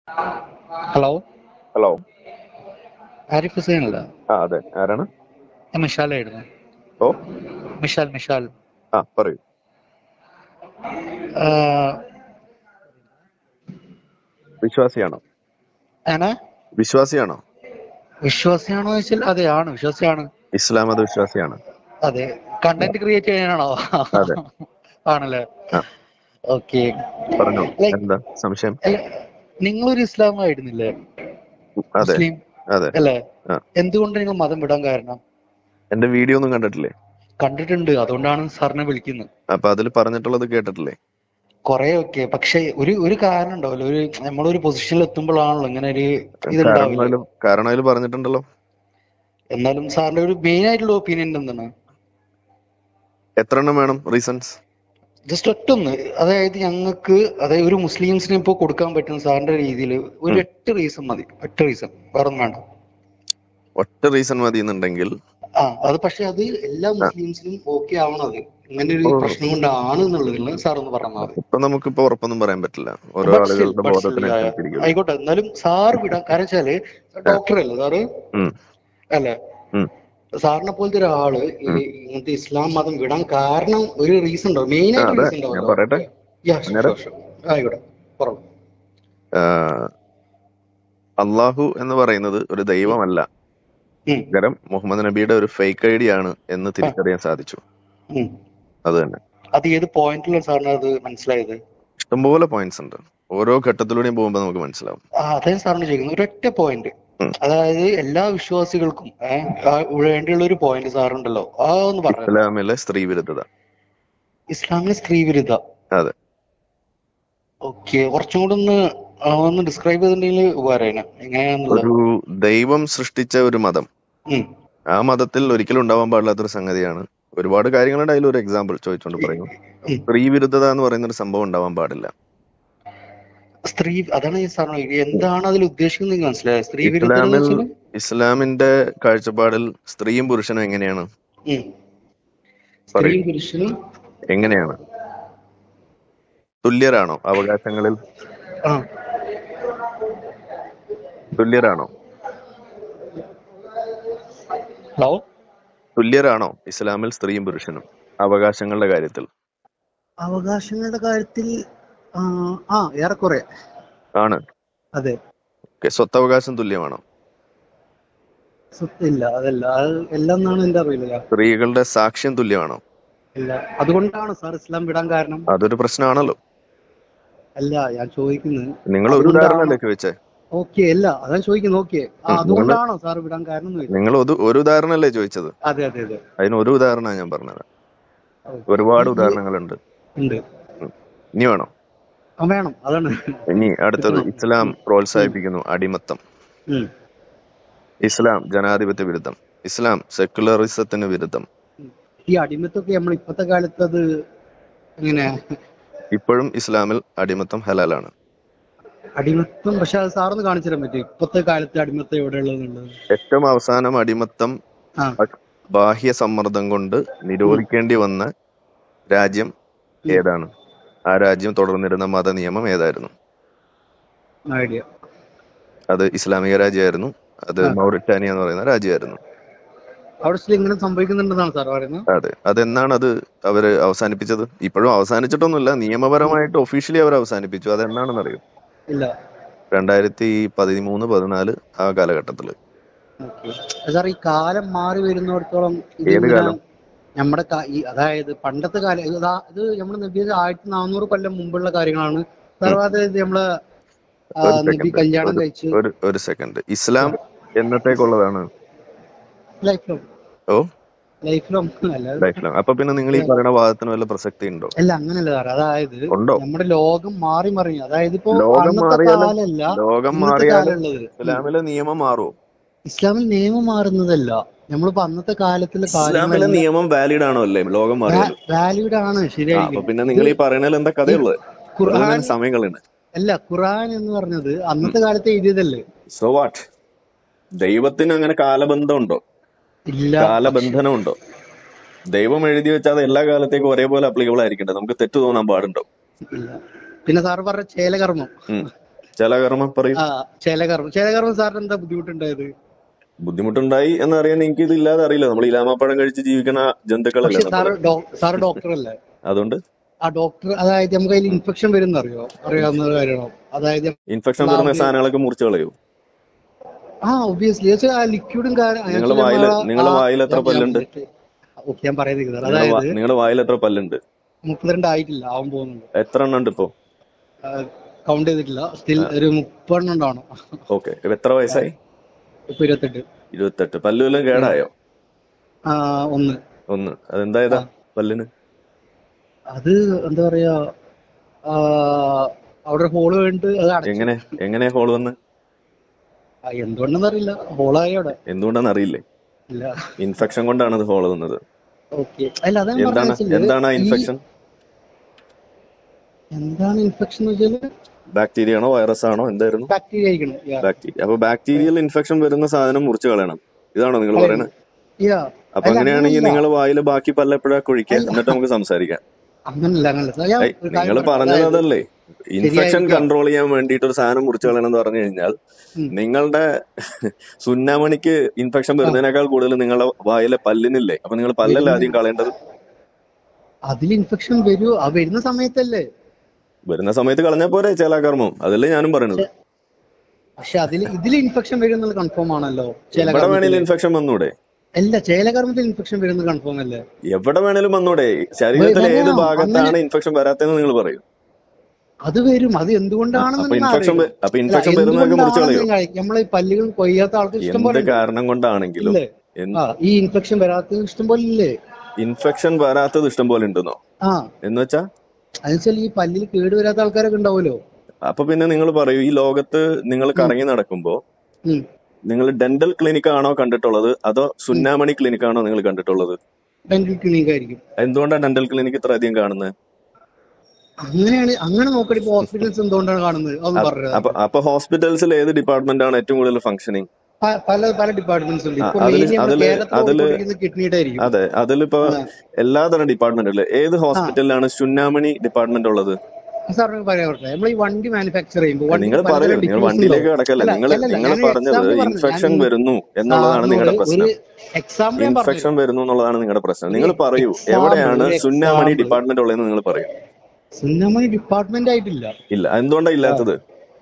Hello hello Arif Hussain അല്ല ആ അതെ ആരാണ് ഞാൻ മിഷാലായിരുന്നു ഓ മിഷാൽ മിഷാൽ ആ പറയൂ ആ, വിശ്വാസിയാണോ ഞാന് വിശ്വാസിയാണോ വിശ്വാസിയാണോ ചോദിച്ചാൽ അതെ ആണ് വിശ്വാസിയാണ് ഇസ്ലാം മത വിശ്വാസിയാണ് അതെ കണ്ടന്റ് ക്രിയേറ്റ് ചെയ്യാനാണോ അതെ. ആണല്ലേ ആ. ഓക്കെ പറഞ്ഞോ Like- എന്താ സംശയം നിങ്ങളൊരു ഇസ്ലാം ആയിരുന്നില്ലേ അതെ മുസ്ലിം അതെ അല്ലേ ആ. എന്തുകൊണ്ട് നിങ്ങൾ മതം വിടാൻ കാരണം എന്റെ വീഡിയോ ഒന്നും കണ്ടിട്ടില്ലേ കണ്ടിട്ടുണ്ട് അതുകൊണ്ടാണ് സാറിനെ വിളിക്കുന്നത് അപ്പൊ അതിൽ പറഞ്ഞിട്ടുള്ളത് കേട്ടിട്ടില്ലേ കൊറേ ഒക്കെ പക്ഷെ ഒരു ഒരു കാരണം ഉണ്ടാവല്ലോ ഒരു നമ്മളൊരു പൊസിഷനിൽ എത്തുമ്പോഴാണല്ലോ ഇങ്ങനെ ഒരു ഇതുണ്ടാവില്ല കാരണമായാലും കാരണം അതിൽ പറഞ്ഞിട്ടുണ്ടല്ലോ എന്നാലും സാറിന്റെ ഒരു മെയിൻ ആയിട്ടുള്ള ഒപ്പീനിയൻ എന്താണ് എത്ര എണ്ണം വേണം റീസൺസ് ജസ്റ്റ് ഒറ്റൊന്ന് അതായത് ഞങ്ങൾക്ക് അതായത് ഒരു മുസ്ലിംസിന് ഇപ്പോൾ കൊടുക്കാൻ പറ്റുന്ന സാറിന്റെ രീതിയിൽ ഒരു എട്ട് റീസൺ മതി ഒറ്റ റീസൺ വേറെ ഒന്നും വേണ്ട ഒറ്റ റീസൺ മതി എന്നുണ്ടെങ്കിൽ ആ അത് പക്ഷെ അത് എല്ലാ മുസ്ലിംസിനും ഓക്കെ ആവണത് ഇങ്ങനെ ഒരു ഓ. പ്രശ്നം കൊണ്ടാണ് എന്നുള്ളതിൽ സാർ ഒന്ന് പറഞ്ഞാൽ മതി ഇപ്പൊ നമുക്കിപ്പോ ഉറപ്പൊന്നും പറയാൻ പറ്റില്ല ഓരോ But still, ആളുകളുടെ but still, ബോധത്തിനനുസരിച്ചിരിക്കും ആയിക്കോട്ടെ എന്നാലും സാർ വിടാൻ കാരണം വെച്ചാല് ഡോക്ടർ അല്ലേ സാറ് ഉം, അല്ലേ ഉം. സാറിനെ പോലത്തെ ഒരാള് ഈ ഇങ്ങനത്തെ ഇസ്ലാം മതം വിടാൻ കാരണം ഒരു റീസൺ ഉണ്ടാവും മെയിൻ ആ, ആയിട്ട് അതെ. റീസൺ ഞാൻ പറയട്ടെ? അന്നേരം? ആയിക്കോട്ടെ പറഞ്ഞു ആഹ്, അള്ളാഹു എന്ന് പറയുന്നത് ഒരു ദൈവമല്ല ഉം, പകരം മുഹമ്മദ് നബിയുടെ ഒരു ഫേക്ക് ഐഡി ആണ് എന്ന് തിരിച്ചറിയാൻ സാധിച്ചു ഉം. അത് തന്നെ അത് ഏത് പോയിന്റിലാണ് സാറിന് അത് മനസ്സിലായത് ഇഷ്ടംപോലെ പോയിന്റ്സ് ഉണ്ട് ഓരോ ഘട്ടത്തിലൂടെയും പോകുമ്പോൾ നമുക്ക് മനസ്സിലാവും ആ അതേ സാറിന് ചോദിക്കുന്നത് ഒരൊറ്റ പോയിന്റ് ഉം. അതായത് എല്ലാ വിശ്വാസികൾക്കും ഏഹ്, ആ വേണ്ടിയുള്ള ഒരു പോയിന്റ് സാറുണ്ടല്ലോ ആ ഒന്ന് പറഞ്ഞു ഇസ്ലാമിലെ സ്ത്രീ വിരുദ്ധത ഇസ്ലാമിലെ സ്ത്രീ വിരുദ്ധ അതെ ഓക്കെ കുറച്ചും കൂടെ ഒന്ന് ആ, ഒന്ന് ഡിസ്ക്രൈബ് ചെയ്തിട്ടുണ്ടെങ്കിൽ ഉപകാരമാണ് എങ്ങനെയാന്നുള്ളത് ഒരു ദൈവം സൃഷ്ടിച്ച ഒരു മതം ഉം. ആ മതത്തിൽ ഒരിക്കലും ഉണ്ടാവാൻ പാടില്ലാത്തൊരു സംഗതിയാണ് ഒരുപാട് കാര്യങ്ങളുണ്ട് അതിൽ ഒരു എക്സാമ്പിൾ ചോദിച്ചുകൊണ്ട് പറയും ഉം. സ്ത്രീ വിരുദ്ധത എന്ന് പറയുന്ന ഒരു സംഭവം ഉണ്ടാവാൻ പാടില്ല സ്ത്രീ അതാണ് ഈ സാറിന് എന്താണ് അതിൽ ഉദ്ദേശിക്കുന്നത് നിങ്ങൾക്ക് മനസ്സിലായത് സ്ത്രീ വിരുദ്ധത എന്ന് ഇസ്ലാമിൽ വെച്ചാല് ഇസ്ലാമിന്റെ കാഴ്ചപ്പാടിൽ സ്ത്രീയും പുരുഷനും എങ്ങനെയാണ് ഉം. സ്ത്രീയും പുരുഷനും എങ്ങനെയാണ് തുല്യരാണോ അവകാശങ്ങളിൽ ആ തുല്യരാണോ ഹലോ തുല്യരാണോ ഇസ്ലാമിൽ സ്ത്രീയും പുരുഷനും അവകാശങ്ങളുടെ കാര്യത്തിൽ അവകാശങ്ങളുടെ കാര്യത്തിൽ ആ, ആ ഏറെക്കുറെ ആണ് അതെ ഓക്കെ സ്വത്തവകാശം തുല്യമാണോ സ്വത്തില്ല അതല്ല അത് എല്ലാം എന്നാണ് എന്റെ അറിയില്ല സ്ത്രീകളുടെ സാക്ഷ്യം തുല്യമാണോ ഇല്ല അതുകൊണ്ടാണ് സാർ ഇസ്ലാം വിടാൻ കാരണം അതൊരു പ്രശ്നമാണല്ലോ അല്ല ഞാൻ ചോദിക്കുന്നത് നിങ്ങൾ ഒരു അതുകൊണ്ടാണോ? ഉദാഹരണമല്ലേ ചോദിച്ചേ ഓക്കെ അല്ല അതാ ചോദിക്കുന്നത് ഓക്കെ ആ ഉം, അതുകൊണ്ടാണോ സാർ വിടാൻ കാരണം എന്ന് ചോദിച്ചു നിങ്ങൾ ഒരു- ഒരു ഉദാഹരണമല്ലേ ചോദിച്ചത് അതെ അതെ അതെ അതിന് ഒരു ഉദാഹരണമാണ് ഞാൻ പറഞ്ഞത് ഓക്കേ. ഒരുപാട് ഈ- ഉദാഹരണങ്ങളുണ്ട് ഉണ്ട് ഇനി വേണോ ആ വേണം അതാണ് ഇനി അടുത്തത് കിട്ടണം. ഇസ്ലാം പ്രോത്സാഹിപ്പിക്കുന്നു അടിമത്തം ഉം. ഇസ്ലാം ജനാധിപത്യ വിരുദ്ധം ഇസ്ലാം സെക്യുലറിസത്തിന് വിരുദ്ധം ഈ അടിമത്തൊക്കെ നമ്മൾ ഇപ്പത്തെ കാലത്ത് അത് എങ്ങനെ ഇപ്പോഴും ഇസ്ലാമിൽ അടിമത്തം ഹലാലാണ് അടിമത്തം പക്ഷെ അത് സാറൊന്ന് കാണിച്ചു തരാൻ പറ്റും ഇപ്പത്തെ കാലത്ത് അടിമത്തം എവിടെയുള്ളതെന്നുള്ളത് ഏറ്റവും അവസാനം അടിമത്തം ആ ബാഹ്യ സമ്മർദ്ദം കൊണ്ട് നിരോധിക്കേണ്ടി വന്ന രാജ്യം ഏതാണ് ആ രാജ്യം തുടർന്നിരുന്ന മത നിയമം ഏതായിരുന്നു ഐഡിയ അത് ഇസ്ലാമിക രാജ്യമായിരുന്നു അത് ആ. മൗറിറ്റാനിയ എന്ന് പറയുന്ന രാജ്യമായിരുന്നു അവിടെ still ഇങ്ങനെ സംഭവിക്കുന്നുണ്ടെന്നാണ് സാർ പറയുന്നത് അതെ അതെന്നാണ് അത് അവര് അവസാനിപ്പിച്ചത് ഇപ്പോഴും അവസാനിച്ചിട്ടൊന്നുമില്ല നിയമപരമായിട്ട് ഒഫീഷ്യലി അവർ അവസാനിപ്പിച്ചു അതെന്നാണെന്ന് അറിയും ഇല്ല രണ്ടായിരത്തി പതിമൂന്ന് പതിനാല് ആ കാലഘട്ടത്തില് ഓക്കെ സാർ ഈ കാലം മാറി വരുന്നിടത്തോളം ഇത് ഏത് ഇങ്ങനെ കാലം? നമ്മുടെ കാ- ഈ അതായത് പണ്ടത്തെ കാലം ഇത് ദാ- ഇത് നമ്മുടെ നബി ആയിരത്തി നാനൂറ് കൊല്ലം മുമ്പുള്ള കാര്യങ്ങളാണ് സാർ അതായത് നമ്മളെ ആ, ഒരു നബി second. കല്യാണം ഒരു- കഴിച്ച് ഒരു ഒരു സെക്കൻഡ് ഇസ്ലാം എന്നത്തേക്കുള്ളതാണ് ലൈഫ് ലോങ് ഓ ലൈഫ് ലോങ് അല്ല ലൈഫ് ലോങ് അപ്പൊ പിന്നെ നിങ്ങൾ ഈ പറയുന്ന വാദത്തിന് വല്ല പ്രസക്തി ഉണ്ടോ അല്ല അങ്ങനല്ല സാർ അതായത് ഉണ്ടോ നമ്മുടെ ലോകം മാറി മറിഞ്ഞു അതായത് ഇപ്പോ ലോകം അന്നത്തെ മാറിയാലും- കാലല്ല ലോകം ഇന്നത്തെ മാറിയാലും കാലമുള്ളത് ഇസ്ലാമിലെ നിയമം മാറുമോ ഇസ്ലാമിൽ നിയമം മാറുന്നതല്ല നമ്മളിപ്പോ അന്നത്തെ കാലത്തുള്ള ഇസ്ലാമിലെ കാര്യങ്ങളെല്ലാം നിയമം വാലിഡ് ആണോ അല്ലേ ലോകം മാറിയാലും വാലിഡ് ആണ് ആ, അപ്പൊ ശരിയായിരിക്കും പിന്നെ നിങ്ങൾ ഈ പറയണതിൽ എന്താ കഥയുള്ളത് ഖുർആൻ സമയം കളയുന്നത് അല്ല ഖുർആൻ എന്ന് പറഞ്ഞത് അന്നത്തെ കാലത്ത് എഴുതിയതല്ലേ സോ വാട്ട് ദൈവത്തിന് അങ്ങനെ കാലബന്ധം ഉണ്ടോ ഇല്ല കാലബന്ധനം ഉണ്ടോ ദൈവം എഴുതി വെച്ചാൽ അത് എല്ലാ കാലത്തേക്കും ഒരേപോലെ അപ്ലിക്കബിൾ ആയിരിക്കട്ടെ നമുക്ക് തെറ്റ് തോന്നാൻ പാടുണ്ടോ ഇല്ല പിന്നെ സാറ് പറഞ്ഞ ചേലകർമ്മം ഉം. ചേലാകർമ്മം പറയൂ ആ ചേലകർമ്മം ചേലകർമ്മം സാറിന് എന്താ ബുദ്ധിമുട്ടുണ്ടായത് ബുദ്ധിമുട്ടുണ്ടായി എന്നറിയാൻ എനിക്ക് ഇത് ഇല്ലാതെ അറിയില്ല നമ്മൾ ഇലാമാപ്പഴം കഴിച്ച് ജീവിക്കുന്ന ജന്തുക്കളല്ലേ പക്ഷെ സാറ് നമ്മള് ഡോ- സാറ് ഡോക്ടർ അല്ലേ അതുകൊണ്ട് ആ ഡോക്ടർ അതായത് നമുക്ക് അതിൽ ഇൻഫെക്ഷൻ വരുന്ന അറിയോ അറിയാവുന്ന ഒരു കാര്യമാണോ അതായത് ഇൻഫെക്ഷൻ വരുന്ന സാധനങ്ങളൊക്കെ മുറിച്ച് കളയൂ ആ ഒബിയസ്ലി ആ ലിക്വിഡും നിങ്ങളെ വായില് നിങ്ങളെ വായിൽ എത്ര പല്ലുണ്ട് ഓക്കെ ഞാൻ പറയുന്നത് നിങ്ങളുടെ അതായത് നിങ്ങളുടെ വായിൽ എത്ര പല്ലുണ്ട് മുപ്പത്തിരണ്ട് ആയിട്ടില്ല ആവാൻ പോകുന്നുണ്ട് എത്ര എണ്ണം ഉണ്ട് ഇപ്പോ കൗണ്ട് ചെയ്തിട്ടില്ല സ്റ്റിൽ ഒരു മുപ്പതെണ്ണം ഉണ്ടാവണം ഓക്കെ എത്ര വയസ്സായി ഇപ്പൊ ഇരുപത്തെട്ട് ഇരുപത്തെട്ട് പല്ല് വല്ലതും കേടായോ ആ ഒന്ന് ഒന്ന് അതെന്തായതാ പല്ലിന് അത് എന്താ പറയാ ആ, അവിടെ ഹോള് വേണ്ടിട്ട് അത് അടച്ചു എങ്ങനെ എങ്ങനെ ഹോൾ വന്ന് ആ, എന്തുകൊണ്ടെന്ന് അറിയില്ല ഹോളായി അവിടെ എന്തുകൊണ്ടാന്ന് അറിയില്ലേ ഇല്ല ഇൻഫെക്ഷൻ കൊണ്ടാണ് അത് ഹോൾ വന്നത് ഓക്കെ അല്ല അതാണ് എന്താണ് പറഞ്ഞത് എന്താണ് ആ ഇൻഫെക്ഷൻ എന്താണ് ഇൻഫെക്ഷൻ എന്ന് വെച്ചാല് ബാക്ടീരിയ ആണോ വൈറസ് ആണോ എന്തായിരുന്നു ബാക്ടീരിയ ആയിരിക്കണം Yeah. ബാക്ടീരിയ അപ്പൊ ബാക്ടീരിയൽ ഇൻഫെക്ഷൻ വരുന്ന സാധനം മുറിച്ച് കളയണം ഇതാണോ നിങ്ങൾ പറയുന്നത് Yeah. അപ്പൊ അല്ല, അങ്ങനെയാണെങ്കിൽ അങ്ങനെയല്ല. നിങ്ങൾ വായില് ബാക്കി പല്ലെപ്പോഴാ കുഴിക്കുക എന്നിട്ട് നമുക്ക് സംസാരിക്കാം അങ്ങനല്ല അങ്ങനല്ല ഞാൻ ഏയ്, ഒരു കാര്യം നിങ്ങൾ പറയട്ടെ. പറഞ്ഞത് അതായത് അതല്ലേ ഇൻഫെക്ഷൻ ശരിയായിരിക്കാം. കൺട്രോൾ ചെയ്യാൻ വേണ്ടിയിട്ട് ഒരു സാധനം മുറിച്ച് കളയണം എന്ന് പറഞ്ഞു കഴിഞ്ഞാൽ ഉം. നിങ്ങളുടെ സുന്നാമണിക്ക് ഇൻഫെക്ഷൻ വരുന്നതിനേക്കാൾ കൂടുതൽ നിങ്ങളുടെ വായിലെ പല്ലിനില്ലേ അപ്പൊ നിങ്ങൾ പല്ലല്ലേ ആദ്യം കളയേണ്ടത് അതിൽ ഇൻഫെക്ഷൻ വരൂ ആ വരുന്ന സമയത്തല്ലേ വരുന്ന സമയത്ത് കളഞ്ഞാൽ പോരെ ചേലാകർമ്മം അതല്ലേ ഞാനും പറയണത് പക്ഷെ അതിൽ ഇതിൽ ഇൻഫെക്ഷൻ വരും എന്നുള്ളത് കൺഫേം ആണല്ലോ എവിടെ വേണേലും ചേലകർമ്മത്തിൽ ഇൻഫെക്ഷൻ വന്നൂടെ അല്ല ചേലകർമ്മത്തിൽ ഇൻഫെക്ഷൻ വരുന്നത് കൺഫേം അല്ലേ എവിടെ വേണേലും വന്നൂടെ ശരീരത്തിലെ ഏത് വരാം. ഭാഗത്താണ് അങ്ങനെ- ഇൻഫെക്ഷൻ വരാത്തതെന്ന് നിങ്ങൾ പറയും അത് വരും അത് എന്തുകൊണ്ടാണെന്ന് അപ്പൊ നിങ്ങൾ ഇൻഫെക്ഷൻ അറിയണം. അപ്പൊ ഇൻഫെക്ഷൻ വരുന്നതൊക്കെ മുറിച്ച് കളയോ നമ്മളെ ഈ പല്ലുകൾ കൊയ്യാത്ത ആൾക്ക് ഇഷ്ടം എന്ത് പോലെ ഉണ്ട്. കാരണം കൊണ്ടാണെങ്കിലും ഇല്ലേ എന്ത് ആ ഈ ഇൻഫെക്ഷൻ വരാത്തത് ഇഷ്ടം പോലെ ഇല്ലേ ഇൻഫെക്ഷൻ വരാത്തത് ഇഷ്ടം പോലെ ഉണ്ടെന്നോ ആ എന്ന് വെച്ചാ എന്നുവെച്ചാൽ ഈ പല്ലിൽ കേട് വരാത്ത ആൾക്കാരൊക്കെ ഉണ്ടാവുമല്ലോ അപ്പൊ പിന്നെ നിങ്ങൾ പറയൂ ഈ ലോകത്ത് നിങ്ങൾ കറങ്ങി നടക്കുമ്പോ ഉം. നിങ്ങൾ ഡെന്റൽ ക്ലിനിക് ആണോ കണ്ടിട്ടുള്ളത് അതോ സുന്നാമണി ക്ലിനിക് ആണോ നിങ്ങൾ കണ്ടിട്ടുള്ളത് ഡെന്റൽ ക്ലിനിക് ആയിരിക്കും എന്തുകൊണ്ടാണ് ഡെന്റൽ ക്ലിനിക് ഇത്ര അധികം കാണുന്നത് അങ്ങനെയാണ് അങ്ങനെ നോക്കണ ഇപ്പൊ ഹോസ്പിറ്റൽസ് എന്തുകൊണ്ടാണ് കാണുന്നത് അതൊന്ന് പറഞ്ഞത് അപ്പൊ അപ്പൊ ഹോസ്പിറ്റൽസിൽ ഏത് ഡിപ്പാർട്ട്മെന്റ് ആണ് ഏറ്റവും കൂടുതൽ ഫങ്ഷനിങ് പല പല ഡിപ്പാർട്ട്മെന്റ്സ് ഉണ്ട് ആ, ഇപ്പൊ അതില്- മെയിൻലി അതില്- കേരളത്തിൽ അതില്- ഓടിക്കൊണ്ടിരിക്കുന്നത് കിഡ്നിയുടെ ആയിരിക്കും അതെ അതിലിപ്പോ ആ. എല്ലാതരം ഡിപ്പാർട്ട്മെന്റ് ഉള്ളത് ഏത് ഹോസ്പിറ്റലിലാണ് സുന്നാമണി ഡിപ്പാർട്ട്മെന്റ് ഉള്ളത് സാർ പറയാൻ പറ്റില്ല നമ്മൾ ഈ വണ്ടി മാനുഫാക്ചർ ചെയ്യുമ്പോൾ വണ്ടിക്ക് നിങ്ങൾ പറയൂ പലതരം നിങ്ങൾ difference വണ്ടിയിലേക്ക് ഉണ്ടാവും. കിടക്കല്ല അല്ല, നിങ്ങൾ അല്ലല്ല, നിങ്ങൾ ഞാൻ പറഞ്ഞത് example പറഞ്ഞു. ഇൻഫെക്ഷൻ ഞാൻ വരുന്നു എന്നുള്ളതാണ് സാറിനോട് നിങ്ങളുടെ പ്രശ്നം ഒരു എക്സാമ്പിൾ ഞാൻ പറഞ്ഞു ഇൻഫെക്ഷൻ വരുന്നു എന്നുള്ളതാണ് നിങ്ങളുടെ പ്രശ്നം നിങ്ങൾ ഒരു പറയൂ example, എവിടെയാണ് ഒരു സുന്നാമണി example. ഡിപ്പാർട്ട്മെന്റ് ഉള്ളതെന്ന് നിങ്ങൾ പറയൂ സുന്നമണി ഡിപ്പാർട്ട്മെന്റ് ആയിട്ടില്ല ഇല്ല എന്തുകൊണ്ടാണ് ഇല്ലാത്തത്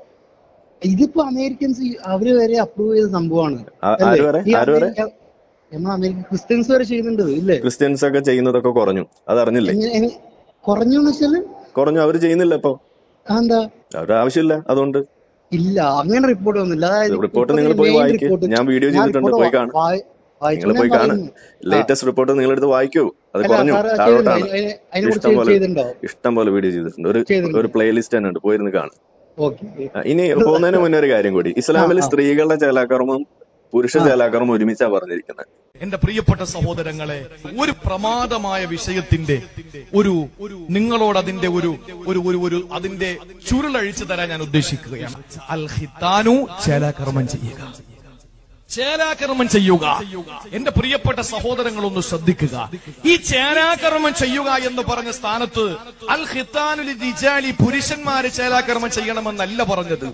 ഇതിപ്പോ അമേരിക്കൻസ് അവര് വരെ അപ്രൂവ് ചെയ്ത സംഭവമാണ് ആ- അല്ലേ? ആര് വരെ ഈ ആര് വരെ അമേരിക്ക- നമ്മൾ അമേരിക്ക ക്രിസ്ത്യൻസ് വരെ ചെയ്യുന്നുണ്ട് ഇല്ലേ ക്രിസ്ത്യൻസ് ഒക്കെ ചെയ്യുന്നതൊക്കെ കുറഞ്ഞു അതറിഞ്ഞില്ലേ എങ്ങനെ- എങ്ങനെ- കുറഞ്ഞു എന്ന് വെച്ചാല് കുറഞ്ഞു അവര് ചെയ്യുന്നില്ല ഇപ്പൊ ആ, എന്താ അവരുടെ ആവശ്യമില്ല അതുകൊണ്ട് ഇല്ല അങ്ങനെ റിപ്പോർട്ട് വന്നില്ല അതായത് റിപ്പോർട്ട് ഇപ്പോഴത്തെ നിങ്ങൾ പോയി main വായിക്ക് report- ഞാൻ വീഡിയോ ഞാൻ ചെയ്തിട്ടുണ്ട് report പോയി വാ- കാണും വായി- വായിച്ചു നിങ്ങൾ ഞാൻ പോയി കാണും പറയുന്നു. ലേറ്റസ്റ്റ് റിപ്പോർട്ട് നിങ്ങൾ എടുത്ത് വായിക്കൂ അത് അല്ല, കുറഞ്ഞു സാറ് ചെയ്തിട്ടുണ്ടോ? താഴോട്ടാണ് അതിനെ- അതിനെ കുറിച്ച് ഇഷ്ടം പോലെ ചെയ്തിട്ടുണ്ടോ ഇഷ്ടം പോലെ വീഡിയോ ചെയ്തിട്ടുണ്ട് ഒരു ചെയ്തിട്ടുണ്ട്. ഒരു പ്ലേലിസ്റ്റ് തന്നെ ഉണ്ട് പോയിരുന്ന് കാണും ഓക്കെ ആ, ഇനി പോകുന്നതിന് മുന്നേ ഒരു കാര്യം കൂടി ഇസ്ലാമിൽ ആ, ആ. സ്ത്രീകളുടെ ചേലാകർമ്മം പുരുഷ ചേലാകർമ്മം ഒരുമിച്ചാ പറഞ്ഞിരിക്കുന്നത് എന്റെ പ്രിയപ്പെട്ട സഹോദരങ്ങളെ ഒരു പ്രമാദമായ വിഷയത്തിന്റെ ഒരു നിങ്ങളോട് അതിന്റെ ഒരു ഒരു ഒരു ഒരു അതിന്റെ ചുരുളഴിച്ചു തരാൻ ഞാൻ ഉദ്ദേശിക്കുകയാണ് അൽ ഹിത്താനു ചേലാകർമ്മം ചെയ്യുക ചേലാകർമ്മം ചെയ്യുക എന്റെ പ്രിയപ്പെട്ട സഹോദരങ്ങൾ ഒന്ന് ശ്രദ്ധിക്കുക ഈ ചേലാകർമ്മം ചെയ്യുക എന്ന് പറഞ്ഞ സ്ഥാനത്ത് അൽ ഹിത്താനുലി റിജാലി പുരുഷന്മാര് ചേലാകർമ്മം ചെയ്യണമെന്നല്ല പറഞ്ഞത്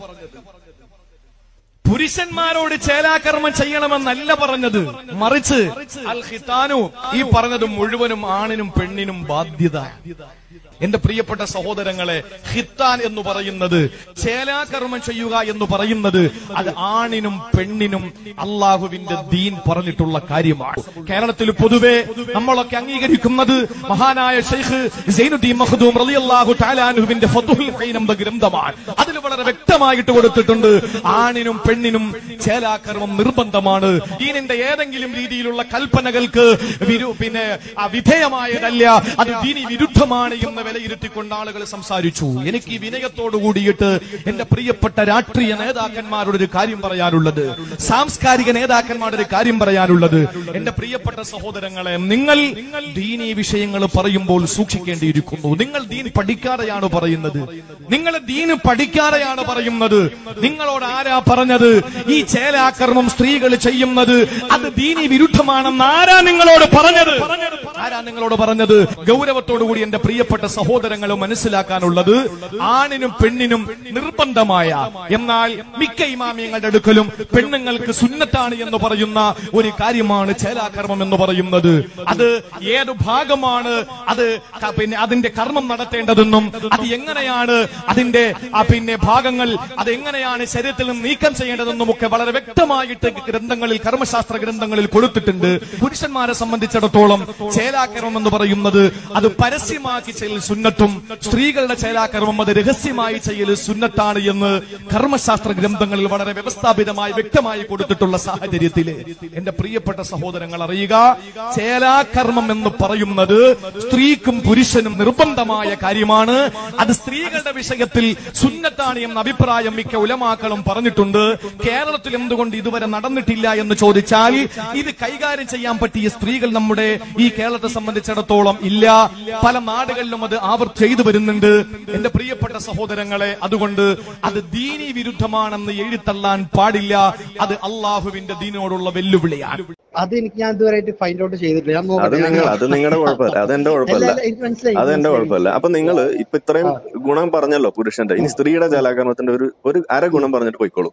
പുരുഷന്മാരോട് ചേലാകർമ്മം ചെയ്യണമെന്നല്ല പറഞ്ഞത് മറിച്ച് അൽ ഹിത്താനു ഈ പറഞ്ഞത് മുഴുവനും ആണിനും പെണ്ണിനും ബാധ്യത എന്റെ പ്രിയപ്പെട്ട സഹോദരങ്ങളെ ഹിത്താൻ എന്ന് പറയുന്നത് ചേലാകർമ്മം ചെയ്യുക എന്ന് പറയുന്നത് അത് ആണിനും പെണ്ണിനും അള്ളാഹുവിന്റെ ദീൻ പറഞ്ഞിട്ടുള്ള കാര്യമാണ് കേരളത്തിൽ പൊതുവെ നമ്മളൊക്കെ അംഗീകരിക്കുന്നത് മഹാനായ ഷെയ്ഖ് സൈനുദ്ദീൻ മഖ്ദൂം റളിയല്ലാഹു തആലാനുവിന്റെ ഫതുഹുൽ ഖൈൻ എന്ന ഗ്രന്ഥമാണ് അതിൽ വളരെ വ്യക്തമായിട്ട് കൊടുത്തിട്ടുണ്ട് ആണിനും പെണ്ണിനും ചേലാകർമ്മം നിർബന്ധമാണ് ദീനിന്റെ ഏതെങ്കിലും രീതിയിലുള്ള കൽപ്പനകൾക്ക് വിരു പിന്നെ ആ വിധേയമായതല്ല അത് ദീനി വിരുദ്ധമാണ് എന്ന് വിലയിരുത്തിക്കൊണ്ട് ആളുകൾ സംസാരിച്ചു എനിക്ക് ഈ വിനയത്തോടു കൂടിയിട്ട് എന്റെ പ്രിയപ്പെട്ട രാഷ്ട്രീയ നേതാക്കന്മാരോട് ഒരു കാര്യം പറയാനുള്ളത് സാംസ്കാരിക നേതാക്കന്മാരുടെ ഒരു കാര്യം പറയാനുള്ളത് എന്റെ പ്രിയപ്പെട്ട സഹോദരങ്ങളെ നിങ്ങൾ ദീനി വിഷയങ്ങൾ പറയുമ്പോൾ സൂക്ഷിക്കേണ്ടിയിരിക്കുന്നു നിങ്ങൾ ദീൻ പഠിക്കാതെയാണ് പറയുന്നത് നിങ്ങൾ ദീന് പഠിക്കാതെയാണ് പറയുന്നത് നിങ്ങളോട് ആരാ പറഞ്ഞത് ഈ ചേലാക്രമം സ്ത്രീകൾ ചെയ്യുന്നത് അത് ദീനി വിരുദ്ധമാണെന്ന് ആരാ നിങ്ങളോട് പറഞ്ഞത് ആരാ നിങ്ങളോട് പറഞ്ഞത് ഗൗരവത്തോടു കൂടി എന്റെ പ്രിയപ്പെട്ട പ്രിയപ്പെട്ട സഹോദരങ്ങൾ മനസ്സിലാക്കാനുള്ളത് ആണിനും പെണ്ണിനും നിർബന്ധമായ എന്നാൽ മിക്ക ഇമാമിയങ്ങളുടെ അടുക്കലും പെണ്ണുങ്ങൾക്ക് സുന്നത്താണ് എന്ന് പറയുന്ന ഒരു കാര്യമാണ് ചേലാകർമ്മം എന്ന് പറയുന്നത് അത് ഏതു ഭാഗമാണ് അത് ക- പിന്നെ അതിന്റെ കർമ്മം നടത്തേണ്ടതെന്നും അത് എങ്ങനെയാണ് അതിന്റെ ആ പിന്നെ ഭാഗങ്ങൾ അത് എങ്ങനെയാണ് ശരീരത്തിൽ നിന്ന് നീക്കം ചെയ്യേണ്ടതെന്നും ഒക്കെ വളരെ വ്യക്തമായിട്ട് ഗ്രന്ഥങ്ങളിൽ കർമ്മശാസ്ത്ര ഗ്രന്ഥങ്ങളിൽ കൊടുത്തിട്ടുണ്ട് പുരുഷന്മാരെ സംബന്ധിച്ചിടത്തോളം ചേലാകർമ്മം എന്ന് പറയുന്നത് അത് പരസ്യമാക്കി ചെയ്യൽ സുന്നത്തും സ്ത്രീകളുടെ ചേലാകർമ്മം അത് രഹസ്യമായി ചെയ്യൽ സുന്നത്താണ് എന്ന് കർമ്മശാസ്ത്ര ഗ്രന്ഥങ്ങളിൽ വളരെ വ്യവസ്ഥാപിതമായി വ്യക്തമായി കൊടുത്തിട്ടുള്ള സാഹചര്യത്തില് എന്റെ പ്രിയപ്പെട്ട സഹോദരങ്ങൾ അറിയുക ചേലാകർമ്മം എന്ന് പറയുന്നത് സ്ത്രീക്കും പുരുഷനും നിർബന്ധമായ കാര്യമാണ് അത് സ്ത്രീകളുടെ വിഷയത്തിൽ സുന്നത്താണ് എന്ന അഭിപ്രായം മിക്ക ഉലമാക്കളും പറഞ്ഞിട്ടുണ്ട് കേരളത്തിൽ എന്തുകൊണ്ട് ഇതുവരെ നടന്നിട്ടില്ല എന്ന് ചോദിച്ചാൽ ഇത് കൈകാര്യം ചെയ്യാൻ പറ്റിയ സ്ത്രീകൾ നമ്മുടെ ഈ കേരളത്തെ സംബന്ധിച്ചിടത്തോളം ഇല്ല പല നാടുകളിലും അത് ആവർ ചെയ്തു വരുന്നുണ്ട് എന്റെ പ്രിയപ്പെട്ട സഹോദരങ്ങളെ അതുകൊണ്ട് അത് ദീനി വിരുദ്ധമാണെന്ന് എഴുത്തള്ളാൻ പാടില്ല അത് അള്ളാഹുവിന്റെ ദീനോടുള്ള വെല്ലുവിളിയാണ് അത് എനിക്ക് ഞാൻ ഇതുവരെയായിട്ട് ഫൈൻഡ് ഔട്ട് ചെയ്തിട്ടില്ല ഞാൻ അത് നോക്കട്ടെ നിങ്ങൾ അത് നിങ്ങളുടെ കുഴപ്പമല്ല അത് എന്റെ അല്ല, കുഴപ്പമല്ല അല്ല, എനിക്ക് മനസ്സിലായി അത് എന്റെ മനസ്സിലായി. കുഴപ്പമല്ല അപ്പൊ നിങ്ങൾ ഇപ്പൊ ഇത്രയും ഗുണം പറഞ്ഞല്ലോ പുരുഷന്റെ ഇനി സ്ത്രീയുടെ ജലാകർമ്മത്തിന്റെ ഒരു ഒരു അര ഗുണം പറഞ്ഞിട്ട് പോയിക്കോളൂ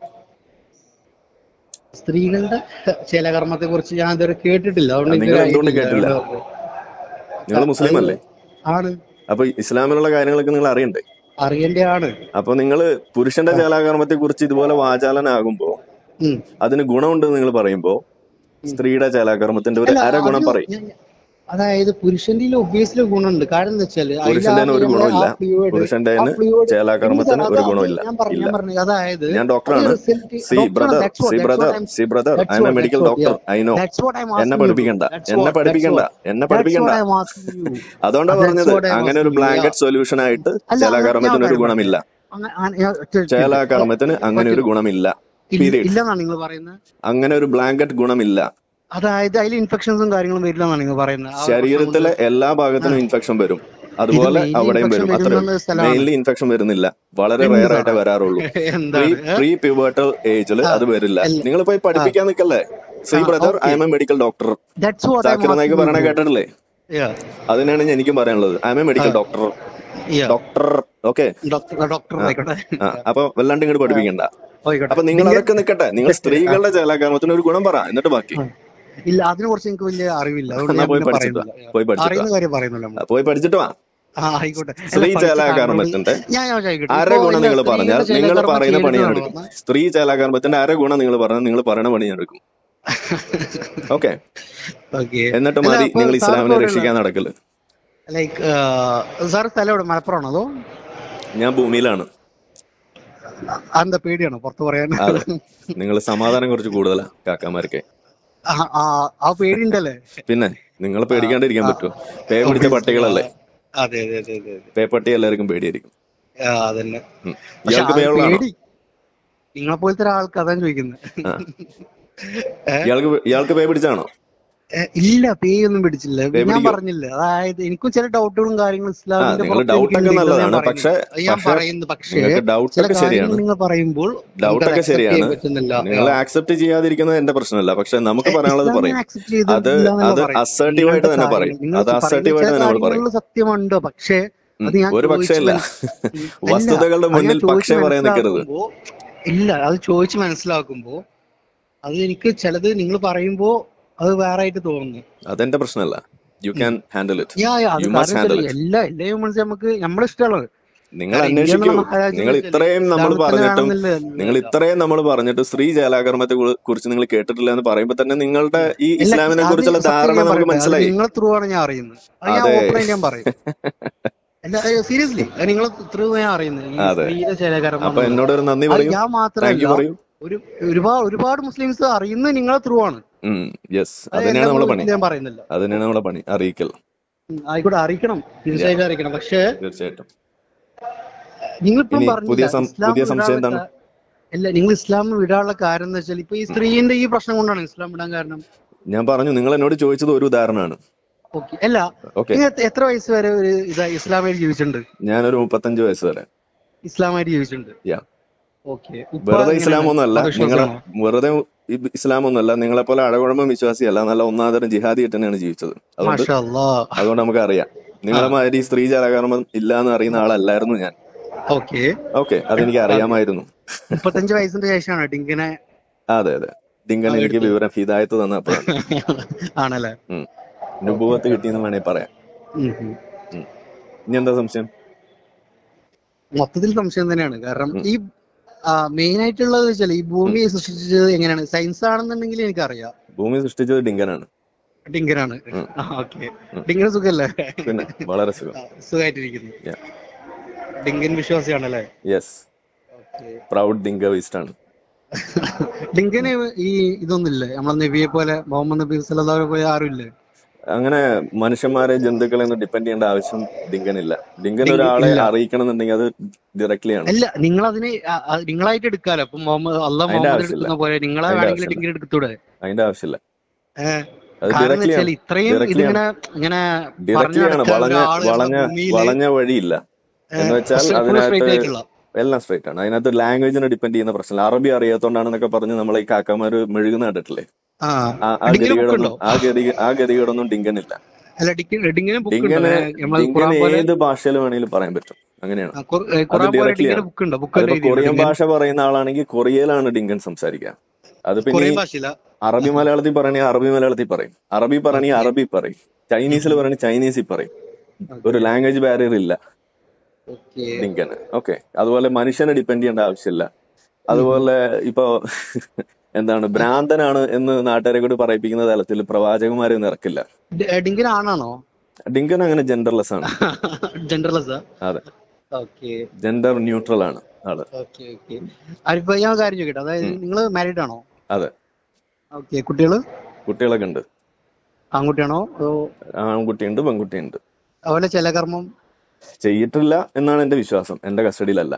സ്ത്രീകളുടെ ശീലകർമ്മത്തെ കുറിച്ച് ഞാൻ ഇതുവരെ കേട്ടിട്ടില്ല അതുകൊണ്ട് നിങ്ങൾ ഇതുവരെ എന്തുകൊണ്ട് ആയിട്ടില്ല. കേട്ടില്ല? നിങ്ങൾ മുസ്ലിം അല്ലേ ആണ് അപ്പൊ ഇസ്ലാമിലുള്ള കാര്യങ്ങളൊക്കെ നിങ്ങൾ അറിയണ്ടേ അറിയേണ്ടതാണ് അപ്പൊ നിങ്ങൾ പുരുഷന്റെ ജലാകർമ്മത്തെ കുറിച്ച് ഇതുപോലെ വാചാലനാകുമ്പോ ഉം. അതിന് ഗുണമുണ്ട് നിങ്ങൾ പറയുമ്പോ സ്ത്രീയുടെ ജലാകർമ്മത്തിന്റെ ഒരു അല്ല, അര ഗുണം അത് പറയും ഞാൻ- അതായത് പുരുഷന്റെ ഒബ്വിയസ്ലി ഗുണമുണ്ട് കാരണം എന്താ വെച്ചാല് പുരുഷന്റെ അതിലാ ഒരു നമ്മളെ ഗുണമില്ല. ആ fluid- പുരുഷന്റെ ആ fluid- ചേലാകർമ്മത്തിന് ഇല്ല, ഒരു അത് ഗുണമില്ല. ഞാൻ പറഞ്ഞു ഇല്ല. ഞാൻ പറഞ്ഞു അതായത് ഞാൻ ഡോക്ടറാണ് അത് result- see doctor, brother that's what- see that's brother what I'm- see brother that's I am a what- medical that's what, doctor I know That's what I'm എന്നെ asking you. പഠിപ്പിക്കണ്ട That's എന്നെ what- that's പഠിപ്പിക്കണ്ട what- എന്നെ that's പഠിപ്പിക്കണ്ട what I'm asking you. അതുകൊണ്ടാ That's പറഞ്ഞത് what I'm അങ്ങനെ ഒരു asking you. Blanket solution ആയിട്ട് അല്ല, ചേലാകർമ്മത്തിന് ഞാൻ ഒരു പറയാം. ഗുണമില്ല അങ്ങ- അങ്ങ- ഞാൻ- ചെ- ചെ- ചേലാകർമ്മത്തിന് അങ്ങനെ ഒരു ഗുണമില്ല ഇല്ല- പീരീഡ് ഇല്ലെന്നാണ് നിങ്ങൾ പറയുന്നത് അങ്ങനെ ഒരു ബ്ലാങ്കറ്റ് ഗുണമില്ല അതായത് അതിൽ ഇൻഫെക്ഷൻസും കാര്യങ്ങളും വരില്ലെന്നാണ് നിങ്ങൾ പറയുന്നത് ആ ശരീരത്തിലെ എല്ലാ ഭാഗത്തിനും ഇൻഫെക്ഷൻ വരും അതുപോലെ mainly അവിടെയും infection വരും അത്രേ വരുന്ന സ്ഥലമാണ്. മെയിൻലി ഇൻഫെക്ഷൻ വരുന്നില്ല വളരെ എന്താണ്? റെയർ ആയിട്ടേ വരാറുള്ളൂ പ്രീ എന്താണ് പ്രീ പിവേർട്ടൽ ഏജിൽ അത് വരില്ല അല്ല. നിങ്ങൾ പോയി പഠിപ്പിക്കാൻ നിൽക്കല്ലേ സി ആ, brother I okay. Am a medical doctor that's what Zakir Naik പറയണ കേട്ടിട്ടില്ലേ അതിനാണ് എനിക്കും പറയാനുള്ളത് I am a medical doctor doctor okay doctor doctor ആയിക്കോട്ടെ അപ്പൊ വല്ലാണ്ട് ഇങ്ങോട്ട് പഠിപ്പിക്കണ്ട ആയിക്കോട്ടെ അപ്പൊ നിങ്ങൾ അതൊക്കെ നിക്കട്ടെ നിങ്ങൾ സ്ത്രീകളുടെ ചേലാകർമ്മത്തിന് ഒരു ഗുണം പറ എന്നിട്ട് ബാക്കി ഇല്ല അതിനെ കുറിച്ച് എനിക്ക് വലിയ അറിവില്ല അതുകൊണ്ട് എന്നാ ഞാൻ പോയി പിന്നെ പഠിച്ചിട്ട് വാ. പറയുന്നില്ല പോയി പഠിച്ചിട്ട് അറിയുന്ന കാര്യം പറയുന്നില്ല ആ, പോയി പഠിച്ചിട്ട് വാ ആ ആയിക്കോട്ടെ അല്ല, സ്ത്രീ പഠിച്ച ചേലാകർമ്മത്തിന്റെ ആളുകളോട് ഞാൻ ഞാൻ ചോദിക്കട്ടെ അര ഇപ്പോ ഗുണം ഇല്ല, നിങ്ങൾ സ്ത്രീകളുടെ പറഞ്ഞാൽ നിങ്ങൾ ചേലാകർമ്മം പറയുന്ന പണി ഞാൻ ചെയ്തിട്ടാണോ എടുക്കും സ്ത്രീ ചേലാകർമ്മത്തിന്റെ അര ഗുണം നിങ്ങൾ പറഞ്ഞാൽ നിങ്ങൾ പറയുന്ന പണി ഞാൻ എടുക്കും ഓക്കെ ഓക്കെ എന്നിട്ട് മതി നിങ്ങൾ ഇസ്ലാമിനെ രക്ഷിക്കാൻ നടക്കല് ലൈക്ക് സാർ സ്ഥലം എവിടെ മലപ്പുറമാണോ അതോ ഞാൻ ഭൂമിയിലാണ് എന്താ പേടിയാണോ പുറത്ത് പറയാൻ അതെ നിങ്ങൾ സമാധാനം കുറച്ച് കൂടുതലാ കാക്കാമാർക്ക് ആ, ആ, ആ പേടിയുണ്ടല്ലേ പിന്നെ നിങ്ങൾ പേടിക്കാണ്ടിരിക്കാൻ പറ്റുമോ പേ പിടിച്ച പട്ടികളല്ലേ അതെ അതെ അതെ അതെ അതെ പേ പട്ടി എല്ലാവർക്കും പേടിയായിരിക്കും ആ, അതന്നെ ഉം. പക്ഷെ ഇയാൾക്ക് ആ പേ ഉള്ളതാണോ പേടി നിങ്ങളെ പോലത്തെ ഒരാൾക്ക് അതാണ് ചോദിക്കുന്നത് ആ. ഇയാൾക്ക് ഇയാൾക്ക് പേ പിടിച്ചാണോ ഏ, ഇല്ല പേ ഒന്നും പിടിച്ചില്ല പേ ഞാൻ പിടിക്കോ? പറഞ്ഞില്ല അതായത് എനിക്കും ചില ഡൗട്ടുകളും കാര്യങ്ങളും ആ ഇസ്ലാമിന്റെ നിങ്ങൾ പുറത്ത് ഡൗട്ട് ഒക്കെ എനിക്കുണ്ട്. ഇത് ഞാൻ നല്ലതാണ് പക്ഷെ പറയുന്നില്ല. അത് ഞാൻ പക്ഷെ പറയുന്നു പക്ഷേ നിങ്ങൾക്ക് ഡൗട്ട് ചില ഒക്കെ കാര്യങ്ങൾ ശരിയാണ് നിങ്ങൾ പറയുമ്പോൾ ഡൗട്ട് എനിക്കത് ഒക്കെ accept ചെയ്യാൻ ശരിയാണ് പറ്റുന്നില്ല നിങ്ങൾ ആക്സെപ്റ്റ് ചെയ്യാതിരിക്കുന്നത് എന്റെ പ്രശ്നമല്ല പക്ഷെ നമുക്ക് പറയാനുള്ളത് ഇസ്ലാമിനെ പറയും accept ചെയ്ത് അത് ഇല്ല എന്നല്ല അത് പറയുന്നത്. assertive ആയിട്ട് നിങ്ങളുടെ തന്നെ പറയും. കാര്യങ്ങൾ- നിങ്ങൾ അത് പറയുന്ന assertive ആയിട്ട് ചില തന്നെ നമ്മൾ പറയും. കാര്യങ്ങളിൽ സത്യമുണ്ട് പക്ഷേ ഉം. അത് ഞാൻ ഒരു പക്ഷേ ചോദിച്ച് അല്ല മനസ്- ഉം, അല്ല, വസ്തുതകളുടെ അത് ഞാൻ മുന്നിൽ ചോദിച്ച് പക്ഷേ പറയാൻ നിൽക്കരുത് മനസ്സിലാക്കുമ്പോ- ഇല്ല അത് ചോദിച്ച് മനസ്സിലാക്കുമ്പോ അത് എനിക്ക് ചിലത് നിങ്ങൾ പറയുമ്പോ അത് വേറെ ആയിട്ട് തോന്നുന്നു അതെന്റെ പ്രശ്നമല്ല you can handle it yeah yeah അത് You must കാരണം handle വെച്ചാല് എല്ലാ എല്ലാ ഹ്യൂമൻസ് നമുക്ക് നമ്മുടെ ഇഷ്ടമുള്ളത് നിങ്ങൾ കാരണം ഇന്ത്യ അന്വേഷിക്കൂ എന്നുള്ള മഹാരാജ്യം നിങ്ങൾ വെച്ചാല് ഇത്രയും നമ്മൾ ഇസ്ലാമിൽ തന്നെ പറഞ്ഞിട്ടും വേണമെന്നില്ല. നിങ്ങൾ ഇത്രയും നമ്മൾ പറഞ്ഞിട്ട് സ്ത്രീ ജലാകർമ്മത്തെ കു- കുറിച്ച് നിങ്ങൾ കേട്ടിട്ടില്ല എന്ന് പറയുമ്പോ തന്നെ നിങ്ങളുടെ ഈ ഇല്ല, ഇസ്ലാമിനെ അത് കുറിച്ചുള്ള സത്യം ധാരണ ഞാൻ നമുക്ക് പറയട്ടെ. അത് മനസ്സിലായി നിങ്ങളെ ത്രൂ ആണ് ഞാൻ അറിയുന്നത് അത് ഞാൻ അതെ. ഓപ്പൺ ആയിട്ട് ഞാൻ പറയും അല്ല സീരിയസ്ലി നിങ്ങൾ ത്രൂ ഞാൻ അറിയുന്നത് ഈ അതെ. സ്ത്രീയുടെ ശേഖരം അപ്പൊ എന്നോട് ഒരു നന്ദി അത് പറയൂ ഞാൻ താങ്ക് യു മാത്രമല്ല പറയൂ ഒരു ഒരുപാട് ഒരുപാട് മുസ്ലിംസ് അറിയുന്നത് നിങ്ങളെ ത്രൂ ആണ് യെസ് അത് അത് തന്നെയാണ് എല്ലാ നമ്മളെ പണി മുസ്ലിം ഞാൻ പറയുന്നില്ല അത് തന്നെയാണ് നമ്മളെ പണി അറിയിക്കൽ ഉം, ആയിക്കോട്ടെ അറിയിക്കണം തീർച്ചയായിട്ടും അറിയിക്കണം പക്ഷേ തീർച്ചയായിട്ടും നിങ്ങളിപ്പം ഇനി പറഞ്ഞില്ല പുതിയ സം- ഇസ്ലാം പുതിയ സംശയം വിടാനുള്ള എന്താണ്? കാ- അല്ല നിങ്ങൾ ഇസ്ലാം വിടാനുള്ള കാരണം എന്ന് വെച്ചാൽ ഇപ്പൊ ഈ സ്ത്രീന്റെ ഈ പ്രശ്നം കൊണ്ടാണ് ഇസ്ലാം വിടാൻ കാരണം ഞാൻ പറഞ്ഞു നിങ്ങൾ എന്നോട് ചോദിച്ചത് ഒരു ഉദാഹരണമാണ് ഓക്കെ അല്ല ഓക്കെ നിങ്ങൾ എത്ര- എത്ര വയസ്സ് വരെ ഒരു ഇതാ ഇസ്ലാമായിട്ട് ജീവിച്ചിട്ടുണ്ട് ഞാനൊരു മുപ്പത്തഞ്ച് വയസ്സ് വരെ ഇസ്ലാമായിട്ട് ജീവിച്ചിട്ടുണ്ട് യാ ഓക്കെ വെറുതെ ഇസ്ലാമൊന്നുമല്ല നിങ്ങളെ വെറുതെ ഇ- ഇസ്ലാമൊന്നുമല്ല നിങ്ങളെ പോലെ അഴകുഴമ്പം വിശ്വാസിയല്ല നല്ല ഒന്നാം തരം ജിഹാദി ആയിട്ട് തന്നെയാണ് ജീവിച്ചത് അതുകൊണ്ട് അതുകൊണ്ട് നമുക്ക് അറിയാം നിങ്ങളെ മാതിരി സ്ത്രീ ജലകർമ്മം ഇല്ല എന്ന് അറിയുന്ന ആളല്ലായിരുന്നു ഞാൻ ഓക്കെ ഓക്കെ അതെനിക്ക് അറിയാമായിരുന്നു മുപ്പത്തഞ്ച് വയസ്സിന്റെ ശേഷമാണ് ഡിങ്കിനെ അതെ അതെ ഡിങ്കൻ ആ, എനിക്ക് എടുത്തത്. വിവരം ഹിദായത്ത് തന്നപ്പോഴാണ് ആണല്ലേ ഉം. നുബുവത്ത് കിട്ടിയെന്ന് വേണേ പറയാം ഉം, ഉം. ഇനി എന്താ സംശയം മൊത്തത്തിൽ സംശയം തന്നെയാണ് കാരണം ഉം. ഈ മെയിൻ ആയിട്ടുള്ളത് വെച്ചാൽ ഈ ഭൂമി സൃഷ്ടിച്ചത് എങ്ങനെയാണ് സയൻസ് ആണെന്നുണ്ടെങ്കിൽ എനിക്കറിയാം ഭൂമി സൃഷ്ടിച്ചത് ഡിങ്കനാണ് ഡിങ്കനാണ് ഉം. ഓക്കെ ഉം. ഡിങ്കന് സുഖല്ലേ പിന്നെ വളരെ സുഖം ആ, സുഖമായിട്ടിരിക്കുന്നു Yeah. ഡിങ്കൻ വിശ്വാസിയാണല്ലേ യെസ് ഓക്കെ പ്രൗഡ് ഡിങ്കവിസ്റ്റ് ആണ് ഡിങ്കന് ഈ ഇതൊന്നുമില്ലേ നമ്മളെ നബിയെ പോലെ മുഹമ്മദ് നബി സല്ലല്ലാഹു പോലെ ആരും ഇല്ലേ അങ്ങനെ മനുഷ്യന്മാരെ ജന്തുക്കളെ ഒന്നും ഡിപ്പെൻഡ് ചെയ്യേണ്ട ആവശ്യം ഡിങ്കനില്ല ഡിങ്കൻ ഡിങ്കൻ ഒരാളെ ഇല്ല. അറിയിക്കണം എന്നുണ്ടെങ്കിൽ അത് ഡയറക്ട്ലി ആണ് അല്ല നിങ്ങൾ അതിന് നിങ്ങളായിട്ട് എടുക്കാലോ അപ്പൊ മുഹമ്മദ് അള്ളാഹ് അതിന്റെ മുഹമ്മദ് ആവശ്യമില്ല. എടുക്കുന്ന പോലെ നിങ്ങളെ അതിന്റെ വേണമെങ്കിൽ ആവശ്യമില്ല. ഡിങ്കൻ എടുത്തൂടെ അതിന്റെ ആവശ്യമില്ല ഏഹ് അത് കാരണം ഡയറക്ട്ലി വെച്ചാൽ ആണ് ഇത്രയും Directly ഇതിങ്ങനെ ഇങ്ങനെ ഡയറക്ട്ലി ആണ് നടക്കുന്ന വളഞ്ഞ ഒരാള് വളഞ്ഞ ഭൂമിയില് വളഞ്ഞ വഴിയില്ല എന്ന് വെച്ചാൽ full straight അതിനകത്ത് ആയിട്ടുള്ള എല്ലാം സ്ട്രൈറ്റ് ആണ് അതിനകത്ത് ലാംഗ്വേജിനെ ഡിപ്പെൻഡ് ചെയ്യുന്ന പ്രശ്നമില്ല അറബി അറിയാത്തോണ്ടാണെന്നൊക്കെ പറഞ്ഞ് നമ്മളെ ഈ കാക്കമാര് മെഴുകുന്ന കണ്ടിട്ടില്ലേ ആ ആ ആ ഡിങ്കിന് ബുക്ക് ഗതികേടൊന്നും ഉണ്ടോ ആ ഗതി ആ ഗതികേടൊന്നും ഡിങ്കനില്ല അല്ല ഡിങ്കിന് ഡിങ്കിന് ബുക്ക് ഉണ്ടോ ഡിങ്കന് നമ്മൾ ഡിങ്കന് ഖുറാൻ പോലെ ഏത് ഭാഷയിൽ വേണമെങ്കിലും പറയാൻ പറ്റും അങ്ങനെയാണ് ആ, ഖുർ- ഏ, ഖുറാൻ പോലെ directly ഡിങ്കിന് ആണ്. ബുക്ക് ഉണ്ടോ ബുക്ക് അതിപ്പോ കൊറിയൻ ഭാഷ പറയുന്ന ആളാണെങ്കിൽ കൊറിയയിലാണ് ഡിങ്കൻ സംസാരിക്കുക അത് പിന്നെ കൊറിയൻ ഈ ഭാഷയില്ല അറബി മലയാളത്തിൽ പറയണേ അറബി മലയാളത്തിൽ പറയും അറബി പറയണേ അറബി പറയും ചൈനീസിൽ പറയണേ ചൈനീസിൽ പറയും ഒരു ലാംഗ്വേജ് ബാരിയർ ഇല്ല ഓക്കെ ഡിങ്കന് ഓക്കെ അതുപോലെ മനുഷ്യനെ ഡിപ്പെൻഡ് ചെയ്യേണ്ട ആവശ്യമില്ല അതുപോലെ ഇപ്പൊ എന്താണ് ഭ്രാന്തനാണ് എന്ന് നാട്ടുകാരെ കൂടി പറയിപ്പിക്കുന്ന തലത്തിൽ പ്രവാചകന്മാരെ ഒന്നും ഇറക്കില്ല ഡിങ്കിന് ആണാണോ ഡിങ്കൻ അങ്ങനെ ജെൻഡർലെസ് ആണ് ജെൻഡർലെസ് അതെ ഓക്കെ ജെൻഡർ ന്യൂട്രൽ ആണ് ആള് ഓക്കെ ഓക്കെ അരിപ്പ ഞാൻ ഒരു കാര്യം ചോദിക്കട്ടെ അതായത് നിങ്ങൾ മാരീഡ് ആണോ അതെ ഓക്കെ കുട്ടികള് കുട്ടികളൊക്കെ ഉണ്ട് ആൺകുട്ടിയാണോ അതോ ആൺകുട്ടിയുണ്ട് പെൺകുട്ടിയുണ്ട് അതുപോലെ ചില കർമ്മം ചെയ്തിട്ടില്ല എന്നാണ് എന്റെ വിശ്വാസം എന്റെ കസ്റ്റഡിയിലല്ല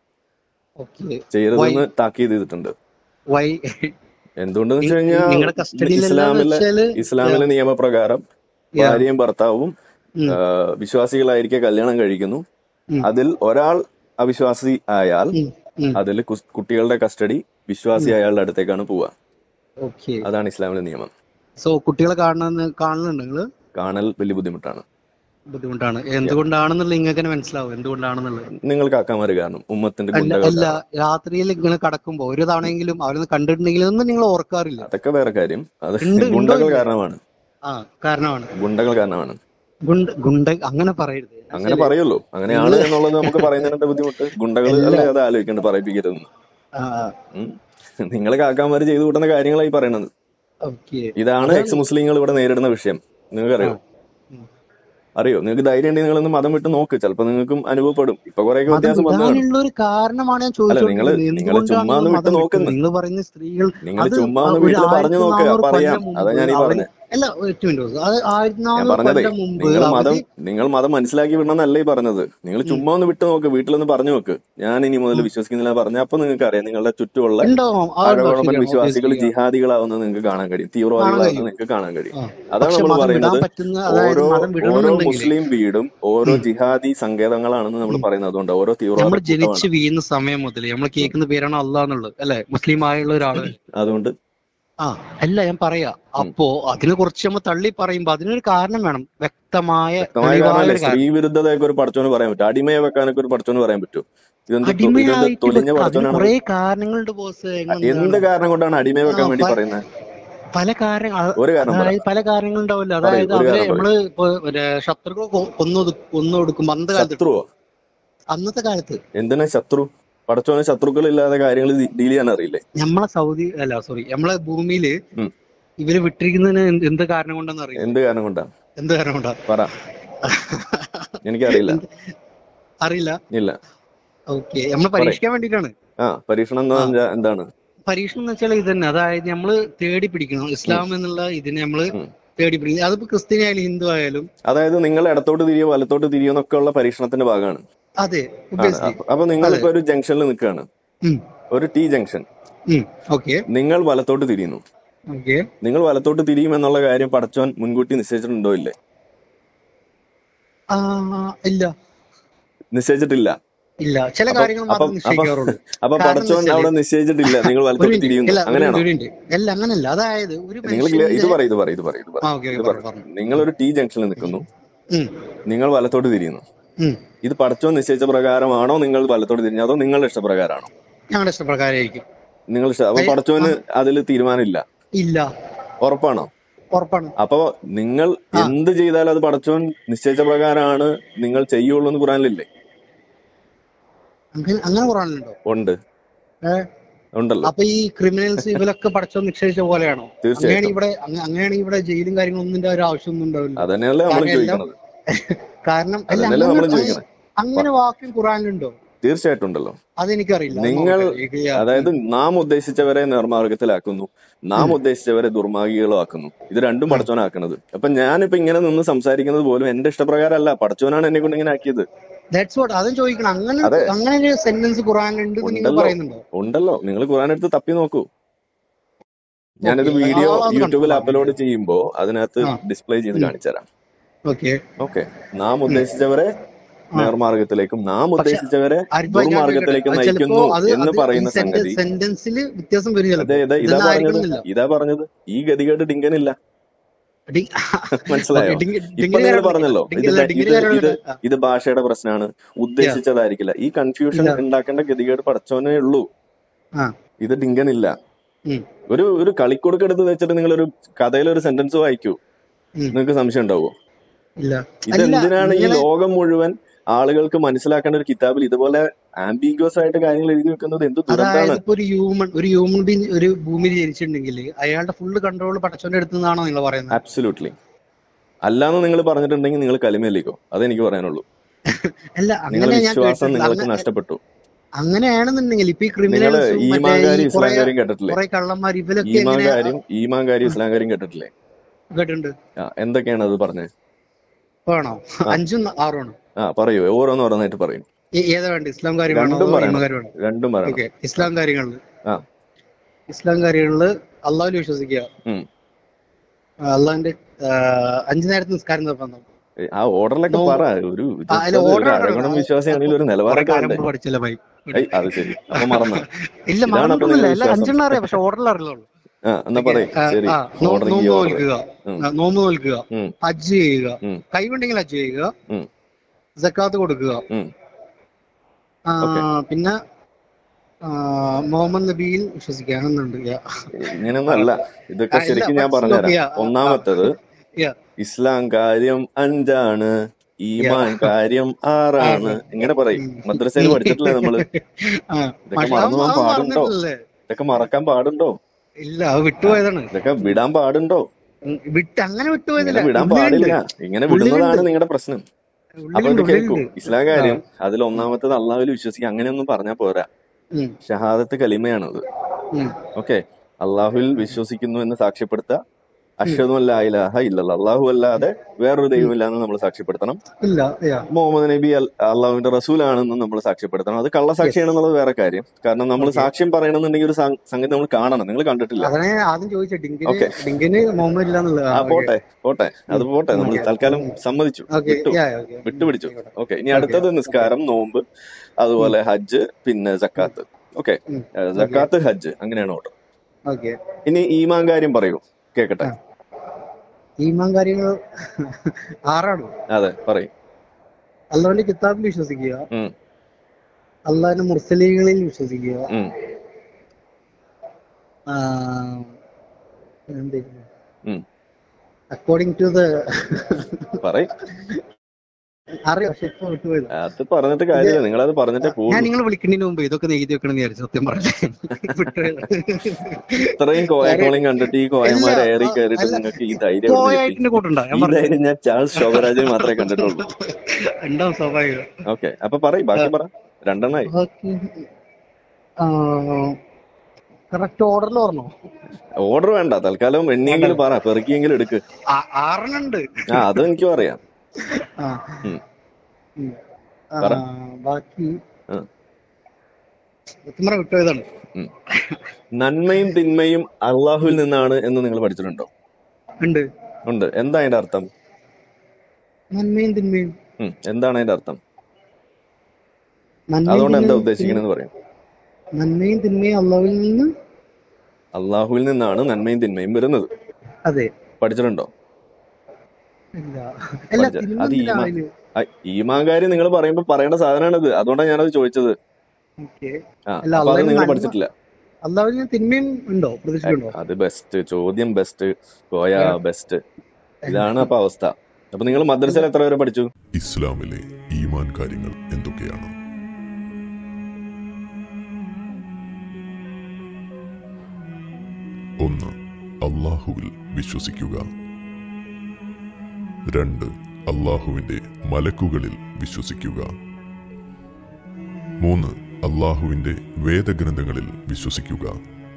ഓക്കെ ചെയ്യരുതെന്ന് താക്കീത് ചെയ്തിട്ടുണ്ട് വൈ എന്തുകൊണ്ടെന്ന് വെച്ച് കഴിഞ്ഞാൽ നിങ്ങളുടെ കസ്റ്റഡിയിലല്ലാന്ന് ഇസ്ലാമിലെ വെച്ചാല് ഇസ്ലാമിലെ നിയമപ്രകാരം Yeah. ഭാര്യയും ഭർത്താവും ഉം. ആ, വിശ്വാസികളായിരിക്കെ കല്യാണം കഴിക്കുന്നു ഉം. അതിൽ ഒരാൾ അവിശ്വാസി ആയാൽ ഉം, ഉം. അതിൽ കുസ്- കുട്ടികളുടെ കസ്റ്റഡി വിശ്വാസി അയാളുടെ അടുത്തേക്കാണ് പോവുക ഓക്കെ അതാണ് ഇസ്ലാമിലെ നിയമം സോ കുട്ടികളെ കാണുന്ന കാണുന്നുണ്ട് നിങ്ങള് കാണൽ വലിയ ബുദ്ധിമുട്ടാണ് ബുദ്ധിമുട്ടാണ് എന്തുകൊണ്ടാണെന്നുള്ള നിങ്ങൾക്ക് തന്നെ മനസ്സിലാവും എന്തുകൊണ്ടാണെന്നുള്ളത് നിങ്ങൾ കാക്കാമാര് കാരണം ഉമ്മത്തിന്റെ അല്ല ഗുണ്ടകൾ അല്ല രാത്രിയിൽ ഇങ്ങനെ കടക്കുമ്പോ ഒരു തവണയെങ്കിലും അവരൊന്ന് കണ്ടിട്ടുണ്ടെങ്കിൽ ഒന്നും നിങ്ങൾ ഓർക്കാറില്ല അതൊക്കെ വേറെ കാര്യം അത് ഉണ്ട്, ഉണ്ടോ ഗുണ്ടകൾ ഇല്ലേ? കാരണമാണ് ആ കാരണമാണ് ഗുണ്ടകൾ കാരണമാണ് ഗുണ്ട ഗുണ്ട അങ്ങനെ പറയരുത് അങ്ങനെ പറയുള്ളൂ അങ്ങനെയാണ് എന്നുള്ളത് നമുക്ക് പറയുന്നതിന്റെ ബുദ്ധിമുട്ട് ഗുണ്ടകൾ അല്ലേ അത് ആലോചിക്കേണ്ട പറയിപ്പിക്കരുതെന്ന് ആ നിങ്ങൾ കാക്കാമാര് ചെയ്തു കൂട്ടുന്ന കാര്യങ്ങളായി പറയണത് ഓക്കെ ഇതാണ് എക്സ് മുസ്ലിങ്ങൾ ഇവിടെ നേരിടുന്ന വിഷയം നിങ്ങൾക്ക് അറിയോ അറിയോ നിങ്ങൾക്ക് ധൈര്യം ഉണ്ടെങ്കിൽ നിങ്ങളൊന്ന് മതം വിട്ട് നോക്ക് ചിലപ്പോ നിങ്ങൾക്കും അനുഭവപ്പെടും ഇപ്പൊ കുറെയൊക്കെ മതം വ്യത്യാസം വന്നു കാണും വിടാനുള്ള ഒരു കാരണമാണ് ഞാൻ അല്ല, നിങ്ങള് ചോദിച്ചോണ്ടിരുന്നത് നിങ്ങള് ചുമ്മാ ഒന്ന് വിട്ട് നോക്കുന്നു. നിങ്ങൾ പറയുന്ന സ്ത്രീകൾ നിങ്ങൾ അത് ചുമ്മാ ഒന്ന് ഒരു വീട്ടിൽ പറഞ്ഞു നോക്ക് ആയിരത്തി അപ്പൊ അറിയാം നാനൂറ് അതാ ഞാൻ ഈ കൊല്ലം പറഞ്ഞത് അല്ല ഒറ്റ മിനിറ്റ് അത് ആയിരത്തി ഞാൻ നാനൂറ് പറഞ്ഞതേ കൊല്ലം മുമ്പ് നിങ്ങൾ മതം അവര് നിങ്ങൾ മതം മനസ്സിലാക്കി വിടണമെന്നല്ല ഈ പറഞ്ഞത് നിങ്ങൾ ചുമ്മാ ഒന്ന് വിട്ട് നോക്ക് വീട്ടിലൊന്ന് പറഞ്ഞു നോക്ക് ഞാൻ ഇനി മുതൽ വിശ്വസിക്കുന്നില്ല പറഞ്ഞ അപ്പൊ നിങ്ങൾക്ക് അറിയാം നിങ്ങളുടെ ചുറ്റുമുള്ള ഉണ്ടാവും ആ ഒരു ആഴകുഴമ്പൻ ശരിയാണ്, വിശ്വാസികൾ obviously. ജിഹാദികളാവുന്നത് നിങ്ങൾക്ക് കാണാൻ കഴിയും തീവ്രവാദികളാവുന്നത് നിങ്ങൾക്ക് കാണാൻ കഴിയും ആ. അതാണ് പക്ഷെ നമ്മൾ മതം പറയുന്നത് വിടാൻ പറ്റുന്ന അതായത് ഓരോ മതം ഓരോ വിടണമെന്നുണ്ടെങ്കിൽ മുസ്ലിം വീടും ഓരോ ജിഹാദി സങ്കേതങ്ങളാണെന്ന് നമ്മൾ പറയുന്നത് അതുകൊണ്ട് ഓരോ തീവ്രവാദ നമ്മൾ ജനിച്ച് കൂട്ടമാണ് വീഴുന്ന സമയം മുതൽ നമ്മൾ കേൾക്കുന്ന പേരാണ് അള്ളാഹ് എന്നുള്ളത് അല്ലെ മുസ്ലിം ആയുള്ള ഒരാള് അതുകൊണ്ട് ആ അല്ല ഞാൻ പറയാ അപ്പോ അതിനെ കുറിച്ച് നമ്മൾ തള്ളി പറയുമ്പോ അതിനൊരു കാരണം വേണം വ്യക്തമായ വ്യക്തമായ തെളിവായ കാരണമല്ലേ ഒരു കാരണം സ്ത്രീ വിരുദ്ധതയൊക്കെ ഒരു പഠിച്ചോന് പറയാൻ പറ്റും അടിമയെ വെക്കാനൊക്കെ ഒരു പഠിച്ചോന് പറയാൻ പറ്റും ഇതെന്ത് തൊ- ഇതെന്ത് അടിമയായിട്ട് തൊലിഞ്ഞ വെക്ക- അതിന് പഠിച്ചോനാണ് കുറെ കാരണങ്ങളുണ്ട് ബോസ് എന്ത് കാരണം കൊണ്ടാണ് അടിമയെ വെക്കാൻ ആ, വേണ്ടി പ- പറയുന്നത് പല കാര്യങ്ങൾ ഒരു കാരണം പറ അതായത് പല കാര്യങ്ങളുണ്ടാവില്ല പറയൂ, അതായത് ഒരു അവരെ കാരണം നമ്മള് ഇപ്പൊ ഒരു ശത്രുക്കൾ കൊ- കൊന്നു കൊന്നു കൊടുക്കും അന്നത്തെ കാലത്ത് ശത്രുവോ അന്നത്തെ കാലത്ത് എന്തിനാ ശത്രു പടച്ചോന് ശത്രുക്കൾ ഇല്ലാതെ കാര്യങ്ങൾ ഡീൽ ചെയ്യാൻ അറിയില്ലേ നമ്മളെ സൗദി അല്ല സോറി നമ്മളെ ഭൂമിയില് ഉം. ഇവര് വിട്ടിരിക്കുന്നതിന് എന്ത് എന്ത് കാരണം കൊണ്ടെന്ന് അറിയാം എന്ത് കാരണം കൊണ്ടാ എന്ത് കാരണം കൊണ്ടാ പറ എനിക്കറിയില്ല അറിയില്ല ഇല്ല ഓക്കെ നമ്മൾ പരീക്ഷിക്കാൻ വേണ്ടിയിട്ടാണ് ആ പരീക്ഷണം എന്ന് പറഞ്ഞാ എന്താണ് പരീക്ഷണം എന്ന് വെച്ചാൽ ഇത് തന്നെ അതായത് നമ്മള് തേടി പിടിക്കണം ഇസ്ലാം എന്നുള്ള ഇതിനെ നമ്മള് ഉം. തേടി പിടിക്കണം അതിപ്പോ ക്രിസ്ത്യൻ ആയാലും ഹിന്ദു ആയാലും അതായത് നിങ്ങൾ ഇടത്തോട്ട് തിരിയോ വലത്തോട്ട് തിരിയോ എന്നൊക്കെ ഉള്ള പരീക്ഷണത്തിന്റെ ഭാഗമാണ് അതെ ആണ്. ഒബ്വിയസ്ലി അപ്പൊ- അപ്പൊ നിങ്ങൾ ഇപ്പൊ ഒരു ജംഗ്ഷനിൽ നിൽക്കുകയാണ് ഒരു ടി ജംഗ്ഷൻ ഓക്കെ നിങ്ങൾ വലത്തോട്ട് തിരിയുന്നു ഓക്കെ നിങ്ങൾ വലത്തോട്ട് തിരിയും എന്നുള്ള കാര്യം പടച്ചോൻ മുൻകൂട്ടി നിശ്ചയിച്ചിട്ടുണ്ടോ ഇല്ലേ ഇല്ല നിശ്ചയിച്ചിട്ടില്ല ഇല്ല ചില അപ്പൊ- കാര്യങ്ങൾ അപ്പൊ- മാത്രം നിശ്ചയിക്കാറുള്ളൂ അപ്പൊ കാരണം പടച്ചോൻ എന്ന് അവിടെ നിശ്ചയിച്ചിട്ടില്ല നിങ്ങൾ ഒരു വലത്തോട്ട് മിനിറ്റ് തിരിയുന്നു ഇല്ല ഒരു അങ്ങനെയാണോ മിനിറ്റ് അല്ല അങ്ങനല്ല അതായത് ഒരു നിങ്ങൾ ഇത് മനുഷ്യന്റെ പറയും ഇത് പറയും ഇത് പറയും ഇത് ആ പറയും ഓക്കെ ഇത് പറഞ്ഞു പറയും പറഞ്ഞു നിങ്ങൾ ഒരു ടി ജംഗ്ഷനിൽ നിൽക്കുന്നു ഉം, നിങ്ങൾ വലത്തോട്ട് തിരിയുന്നു ഉം. ഇത് പടച്ചോൻ നിശ്ചയിച്ച പ്രകാരമാണോ നിങ്ങൾ വലത്തോട്ട് തിരിഞ്ഞത് അതോ നിങ്ങളുടെ ഇഷ്ടപ്രകാരമാണോ ഞങ്ങളുടെ ഇഷ്ടപ്രകാരമായിരിക്കും നിങ്ങൾ ഇഷ്ട അപ്പൊ അയ്യ, പടച്ചോന് അതിൽ തീരുമാനമില്ല ഇല്ല ഉറപ്പാണോ ഉറപ്പാണ് അപ്പൊ നിങ്ങൾ ആ. എന്ത് ചെയ്താലും അത് പടച്ചോൻ നിശ്ചയിച്ച പ്രകാരമാണ് നിങ്ങൾ ചെയ്യുള്ളൂ എന്ന് ഖുറാനിലില്ലേ അങ്ങനെ അങ്ങനെ കുറവാണല്ലോ ഉണ്ട് ഏഹ് ഉണ്ടല്ലോ അപ്പൊ ഈ ക്രിമിനൽസ് ഇവരൊക്കെ പഠിച്ചോ നിക്ഷേപിച്ച പോലെയാണോ അങ്ങനെയാണ് തീർച്ചയായിട്ടും ഇവിടെ അങ്ങ- അങ്ങനെയാണ് ഇവിടെ ജയിലും കാര്യങ്ങളൊന്നും ഒരു ആവശ്യമൊന്നും ഉണ്ടാവില്ല അതന്നെയല്ലേ നമ്മൾ കാരണം എല്ലാം ചോദിക്കണത് കാരണം അല്ല അതന്നെയല്ലേ നമ്മൾ അങ്ങനെ ചോദിക്കണത് അങ്ങനെ വാക്യം ഖുറാനിലുണ്ടോ തീർച്ചയായിട്ടും ഉണ്ടല്ലോ അതെനിക്കറിയില്ല അത് നിങ്ങൾ നോക്കട്ടെ. എനിക്ക് ഈ- അതായത് നാം ഉദ്ദേശിച്ചവരെ നേർമാർഗത്തിലാക്കുന്നു നാം ഉദ്ദേശിച്ചവരെ ദുർമാർഗികളും ആക്കുന്നു ഇത് രണ്ടും പടച്ചോനാക്കുന്നത് അപ്പൊ ഞാനിപ്പോ ഇങ്ങനെ നിന്ന് സംസാരിക്കുന്നത് പോലും എന്റെ ഇഷ്ടപ്രകാരമല്ല പടച്ചോനാണ് എന്നെ കൊണ്ട് ഇങ്ങനെ ആക്കിയത് ദാറ്റ്സ് വാട്ട് അതും ചോദിക്കണം അങ്ങനെ അതെ. അങ്ങനെ ഒരു സെന്റൻസ് ഖുറാനിലുണ്ട് എന്ന് നിങ്ങൾ ഉണ്ടല്ലോ. പറയുന്നുണ്ടോ ഉണ്ടല്ലോ നിങ്ങൾ ഖുറാൻ എടുത്ത് തപ്പി നോക്കൂ ഞാനിത് Okay. വീഡിയോ ആ, അത് യൂട്യൂബിൽ കണ്ടു. അപ്ലോഡ് ചെയ്യുമ്പോ അതിനകത്ത് ആ. ഡിസ്പ്ലേ ചെയ്ത് ഉം. കാണിച്ചു തരാം ഓക്കെ ഓക്കെ നാം ഉദ്ദേശിച്ചവരെ നേർമാർഗത്തിലേക്കും നാം പക്ഷെ ഉദ്ദേശിച്ചവരെ ആരിഫ് ഭായ് ഞാൻ ദുർമാർഗത്തിലേക്ക് ചോദിക്കട്ടെ? അത് നയിക്കുന്നു ചിലപ്പോ അത് എന്ന് അത് പറയുന്ന ഈ സംഗതി സെന്റൻസിൽ വ്യത്യാസം വരും ചിലപ്പോ അതെ ഇതാ ഇതാ ഇതൊന്നും പറഞ്ഞത് ആയിരിക്കണമെന്നില്ല. ഇതാ പറഞ്ഞത് ഈ ഗതികേട് ഡിങ്കനില്ല ഡി- മനസ്സിലായോ ഓക്കേ, ഡിങ്ക്- ഇപ്പൊ ഡിങ്കിന് നിങ്ങൾ കാരണം പറഞ്ഞല്ലോ ഇത് ഡിങ്കില്ല, ബ- ഡിങ്കിന് ഇത് കാരണം ഇത് ആ, ഇത് ഭാഷയുടെ പ്രശ്നമാണ് ഉദ്ദേശിച്ചതായിരിക്കില്ല ഈ കൺഫ്യൂഷൻ ഇല്ല. ഉണ്ടാക്കേണ്ട ഗതികേട് പഠിച്ചോനേ ഉള്ളൂ ആ, ഇത് ഡിങ്കനില്ല ഉം, ഒരു ഒരു കളിക്കൊടുക്കെടുത്ത് വെച്ചിട്ട് നിങ്ങൾ ഒരു കഥയിലെ ഒരു സെന്റൻസ് വായിക്കൂ ഉം. നിങ്ങൾക്ക് സംശയം ഉണ്ടാവുമോ ഇല്ല ഇത് അല്ല, എന്തിനാണ് ഈ ഇങ്ങനെ- ലോകം മുഴുവൻ ആളുകൾക്ക് മനസ്സിലാക്കേണ്ട ഒരു കിതാബിൽ ഇതുപോലെ ആംബിഗ്വസ് ആയിട്ട് കാര്യങ്ങൾ എഴുതി വെക്കുന്നത് എന്ത് അതായത് ദുരന്താണ് ഇപ്പൊ ഒരു ഹ്യൂമൻ ഒരു ഹ്യൂമൻ ബീങ് ഒരു ഭൂമിയിൽ ജനിച്ചിട്ടുണ്ടെങ്കിൽ അയാളുടെ ഫുള്ള് കൺട്രോൾ പടച്ചോന്റെ അടുത്തുനിന്നാണോ നിങ്ങൾ പറയുന്നത് അബ്സല്യൂട്ട്ലി അല്ലാന്ന് നിങ്ങൾ പറഞ്ഞിട്ടുണ്ടെങ്കിൽ നിങ്ങൾ കലിമേലിക്കോ അതെനിക്ക് പറയാനുള്ളൂ അല്ല നിങ്ങളുടെ അങ്ങനെ ഞാൻ വിശ്വാസം കേട്ടിട്ടില്ല നിങ്ങൾക്ക് അങ്ങ- നഷ്ടപ്പെട്ടു അങ്ങനെയാണെന്നുണ്ടെങ്കിൽ ഇപ്പൊ ഈ നിങ്ങൾ ക്രിമിനൽസും മറ്റേ ഈമാങ്കാരി ഈ കുറെ ഇസ്ലാംകാരിയും കേട്ടിട്ടില്ലേ കുറെ കള്ളന്മാർ ഇവരൊക്കെ എങ്ങനെ ഈമാങ്കാരിയും ഈമാങ്കാരിയും ഇസ്ലാംകാരിയും കേട്ടിട്ടില്ലേ കേട്ടിട്ടുണ്ട് ആ എന്തൊക്കെയാണ് അത് പറഞ്ഞത് വേണോ അഞ്ചും ആറും ആണ് ആ പറയൂ ഓരോന്ന് ഓരോന്നായിട്ട് പറയും ഏ- ഏതാ വേണ്ട ഇസ്ലാം കാര്യം വേണോ രണ്ടും അതോ പറയണം നിയമകാര്യം വേണോ രണ്ടും പറയണം ഓക്കെ ഇസ്ലാം കാര്യങ്ങളില് ആ ഇസ്ലാം കാര്യങ്ങളില് അള്ളാഹുൽ വിശ്വസിക്കുക ഉം. ആ, അള്ളാഹിന്റെ ആ, അഞ്ചു നേരത്തെ നിസ്കാരം നിർബന്ധം ഏ, ആ ഓർഡറിലൊക്കെ നോ- പറ ഒരു ആ, അല്ല, ഒരു order ആണ്. അഴകുണം വിശ്വാസിയാണെങ്കിൽ ഒരു കുറെ നിലവാരമൊക്കെ കാലം വേണ്ടേ മുമ്പ് പഠിച്ചല്ലേ ബൈ ഏയ് അത് ശരി അപ്പൊ മറന്ന ഇല്ല ഇതാണ് അപ്പൊ മറന്നിട്ടൊന്നുമില്ല നിങ്ങളുടെ എല്ലാം വിശ്വാസം അഞ്ചെണ്ണം അറിയാം പക്ഷെ ഓർഡറിൽ അറിയുള്ളൂ ആ എന്നാ പറയും ശരി ആ, നോ- ഓർഡർ നോമ്പ് ഓർഡർ നോൽക്കുക ഉം. ആ, നോമ്പ് നോൽക്കുക ഉം. ഹജ്ജ് ചെയ്യുക ഉം. കൈവുണ്ടെങ്കിൽ ഹജ്ജ് ചെയ്യുക ഉം. സക്കാത്ത് കൊടുക്കുക ഉം. ആ, ഓക്കേ. പിന്നെ ആ, മുഹമ്മദ് നബിയിൽ വിശ്വസിക്കുക അങ്ങനെയുണ്ട് യാ. ഇങ്ങനെയൊന്നും അല്ല ഇതൊക്കെ ആ, ഇല്ല, ശരിക്കും ഞാൻ but പറഞ്ഞുതരാം yeah, ആ, ഒന്നാമത്തത് യാ. ഇസ്ലാം കാര്യം അഞ്ചാണ് ഈമാൻ കാര്യം ആറാണ് ഇങ്ങനെ പറയും ഉം. മദ്രസയിൽ പഠിച്ചിട്ടില്ലേ നമ്മള് ആ, ഇതൊക്കെ പക്ഷെ മറന്നു അത് പോകാൻ അത് പാടുണ്ടോ മറന്നിട്ടില്ലേ ഇതൊക്കെ മറക്കാൻ പാടുണ്ടോ ഇല്ല അത് വിട്ടുപോയതാണ് ഇതൊക്കെ വിടാൻ പാടുണ്ടോ ഉം, വിട്ട് അങ്ങനെ ഇങ്ങനെ വിട്ടുപോയതില്ല വിടാൻ ഉള്ളിലുണ്ട്. പാടില്ല ഇങ്ങനെ വിടുന്നതാണ് ഉള്ളിലുണ്ട്. നിങ്ങളുടെ പ്രശ്നം അപ്പൊ ഉള്ളിലുണ്ട്, ഇത് കേൾക്കൂ ഉള്ളിലുണ്ട്. ഇസ്ലാം കാര്യം അതിൽ ഒന്നാമത്തത് അള്ളാഹുവിൽ വിശ്വസിക്കുക അങ്ങനെയൊന്നും പറഞ്ഞാൽ പോരാ ഉം, ഷഹാദത്ത് കലിമയാണത് ഉം, ഓക്കെ അള്ളാഹുവിൽ വിശ്വസിക്കുന്നു എന്ന് സാക്ഷ്യപ്പെടുത്തുക അഷ്ഹദു അല്ലാ ഇലാഹ ഇല്ലല്ലാ അള്ളാഹു അല്ലാതെ വേറൊരു ദൈവമില്ല എന്ന് നമ്മൾ സാക്ഷ്യപ്പെടുത്തണം ഇല്ല യാ. മുഹമ്മദ് നബി അൽ- അള്ളാഹുവിന്റെ റസൂലാണെന്ന് നമ്മൾ സാക്ഷ്യപ്പെടുത്തണം അത് കള്ളസാക്ഷിയാണെന്നുള്ളത് വേറെ കാര്യം കാരണം നമ്മൾ Okay. സാക്ഷ്യം പറയണമെന്നുണ്ടെങ്കിൽ ഒരു സം- സംഗതി നമ്മൾ കാണണം നിങ്ങൾ കണ്ടിട്ടില്ല അതന്നെ ആദ്യം ചോദിച്ച ഡിങ്കിന് Okay. ഡിങ്കിന് മുഹമ്മദ് ഇല്ല എന്നുള്ളത് ആ പോട്ടെ പോട്ടെ അത് പോട്ടെ നമ്മൾ Okay. തൽക്കാലം സമ്മതിച്ചു ഓക്കെ വിട്ടു വിട്ടുപിടിച്ചു ഓക്കെ ഇനി അടുത്തത് നിസ്കാരം നോമ്പ് അതുപോലെ ഹജ്ജ് പിന്നെ ജക്കാത്ത് ഓക്കെ ഉം. ജക്കാത്ത് ഹജ്ജ് അങ്ങനെയാണ് ഓർഡർ ഓക്കെ ഇനി ഈമാൻ കാര്യം പറയൂ കേക്കട്ടെ ആ. ഈമാൻ കാര്യങ്ങൾ ആറാണ് അതെ പറയും അള്ളാഹുവിന്റെ കിതാബിൽ വിശ്വസിക്കുക ഉം, അള്ളാഹിന്റെ മുർസലീകളിൽ വിശ്വസിക്കുക ഉം, ഉം. അക്കോർഡിംഗ് ടു ദ പറയും അറിയാം പക്ഷെ ഇപ്പൊ വിട്ടുപോയത് അത് പറഞ്ഞിട്ട് കാര്യമില്ല നിങ്ങൾ അത് പറഞ്ഞിട്ടേ ഞാൻ പോകുള്ളൂ നിങ്ങൾ വിളിക്കുന്നതിന് മുമ്പ് ഇതൊക്കെ എഴുതി വെക്കണം വിചാരിച്ചു സത്യം പറഞ്ഞേ വിട്ടുപോയത് ഇത്രയും കോയക്കോളിയും കണ്ടിട്ട് ഈ കോയന്മാരെ അല്ല, ഏറി കയറിയിട്ട് അല്ല. നിങ്ങൾക്ക് ഈ ധൈര്യം എവിടുന്ന് കിട്ടി? കോയായിട്ടിന്റെ കൂട്ടുണ്ടോ ഞാൻ ഈ പറഞ്ഞു ധൈര്യം ഞാൻ ചാൾസ് ശോഭരാജിനെ മാത്രമേ കണ്ടിട്ടുള്ളൂ ഉണ്ടാവും സ്വാഭാവികം ഓക്കെ അപ്പൊ പറയും ബാക്കി പറ രണ്ടെണ്ണായി കറക്റ്റ് ഓർഡറിൽ പറഞ്ഞോ ഓർഡർ വേണ്ട തൽക്കാലം എണ്ണിയെങ്കിലും പറ പെറുക്കിയെങ്കിലും എടുക്ക് ആ- ആറെണ്ണുണ്ട് ആ അത് എനിക്കും അറിയാം ആ. ഉം. ഉം. ആ, പറ. ബാക്കി ആ. സത്യം പറഞ്ഞാ വിട്ടുപോയതാണ് ഉം. നന്മയും തിന്മയും അള്ളാഹുവിൽ നിന്നാണ് എന്ന് നിങ്ങൾ പഠിച്ചിട്ടുണ്ടോ ഉണ്ട് ഉണ്ട് എന്താ അതിന്റെ അർത്ഥം നന്മയും തിന്മയും ഉം. എന്താണ് അതിന്റെ അർത്ഥം നന്മയും അതുകൊണ്ട് എന്താ തിന്മയും- ഉദ്ദേശിക്കണെന്ന് പറയും നന്മയും തിന്മയും അള്ളാഹുവിൽ നിന്ന് അള്ളാഹുവിൽ നിന്നാണ് നന്മയും തിന്മയും വരുന്നത് അതെ പഠിച്ചിട്ടുണ്ടോ ഇല്ല അല്ല പഠിച്ച തിന്മ അത് എന്തിനാ ഈമാൻ അതിന് ആ, ഈമാൻ കാര്യം നിങ്ങൾ പറയുമ്പോ പറയേണ്ട സാധനമാണിത് അതുകൊണ്ടാണ് ഞാനത് ചോദിച്ചത് ഓക്കെ ആ അല്ല അപ്പൊ അത് അള്ളാഹുവിന് നിങ്ങൾ നന്മ പഠിച്ചിട്ടില്ല അള്ളാഹുവിന് തിന്മയും ഉണ്ടോ ഏ, പ്രതീക്ഷിക്കുന്നുണ്ടോ അത് ബെസ്റ്റ് ചോദ്യം ബെസ്റ്റ് കോയ ഏ, ബെസ്റ്റ് ഇതാണ് അപ്പൊ അവസ്ഥ അപ്പൊ നിങ്ങൾ മദ്രസയിൽ എത്ര വരെ പഠിച്ചു ഇസ്ലാമിലെ ഈമാൻ കാര്യങ്ങൾ എന്തൊക്കെയാണ് ഒന്ന് അള്ളാഹുവിൽ വിശ്വസിക്കുക രണ്ട് അള്ളാഹുവിന്റെ മലക്കുകളിൽ വിശ്വസിക്കുക മൂന്ന് അള്ളാഹുവിന്റെ വേദഗ്രന്ഥങ്ങളിൽ വിശ്വസിക്കുക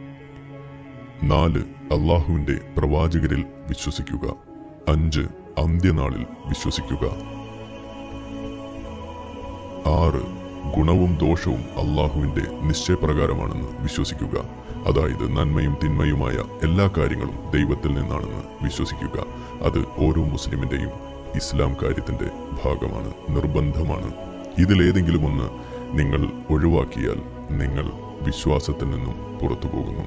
നാല് അള്ളാഹുവിന്റെ പ്രവാചകരിൽ വിശ്വസിക്കുക അഞ്ച് അന്ത്യനാളിൽ വിശ്വസിക്കുക ആറ് ഗുണവും ദോഷവും അള്ളാഹുവിന്റെ നിശ്ചയപ്രകാരമാണെന്ന് വിശ്വസിക്കുക അതായത് നന്മയും തിന്മയുമായ എല്ലാ കാര്യങ്ങളും ദൈവത്തിൽ നിന്നാണെന്ന് വിശ്വസിക്കുക അത് ഓരോ മുസ്ലിമിന്റെയും ഇസ്ലാം കാര്യത്തിന്റെ ഭാഗമാണ് നിർബന്ധമാണ് ഇതിലേതെങ്കിലും ഒന്ന് നിങ്ങൾ ഒഴിവാക്കിയാൽ നിങ്ങൾ വിശ്വാസത്തിൽ നിന്നും പുറത്തു പോകുന്നു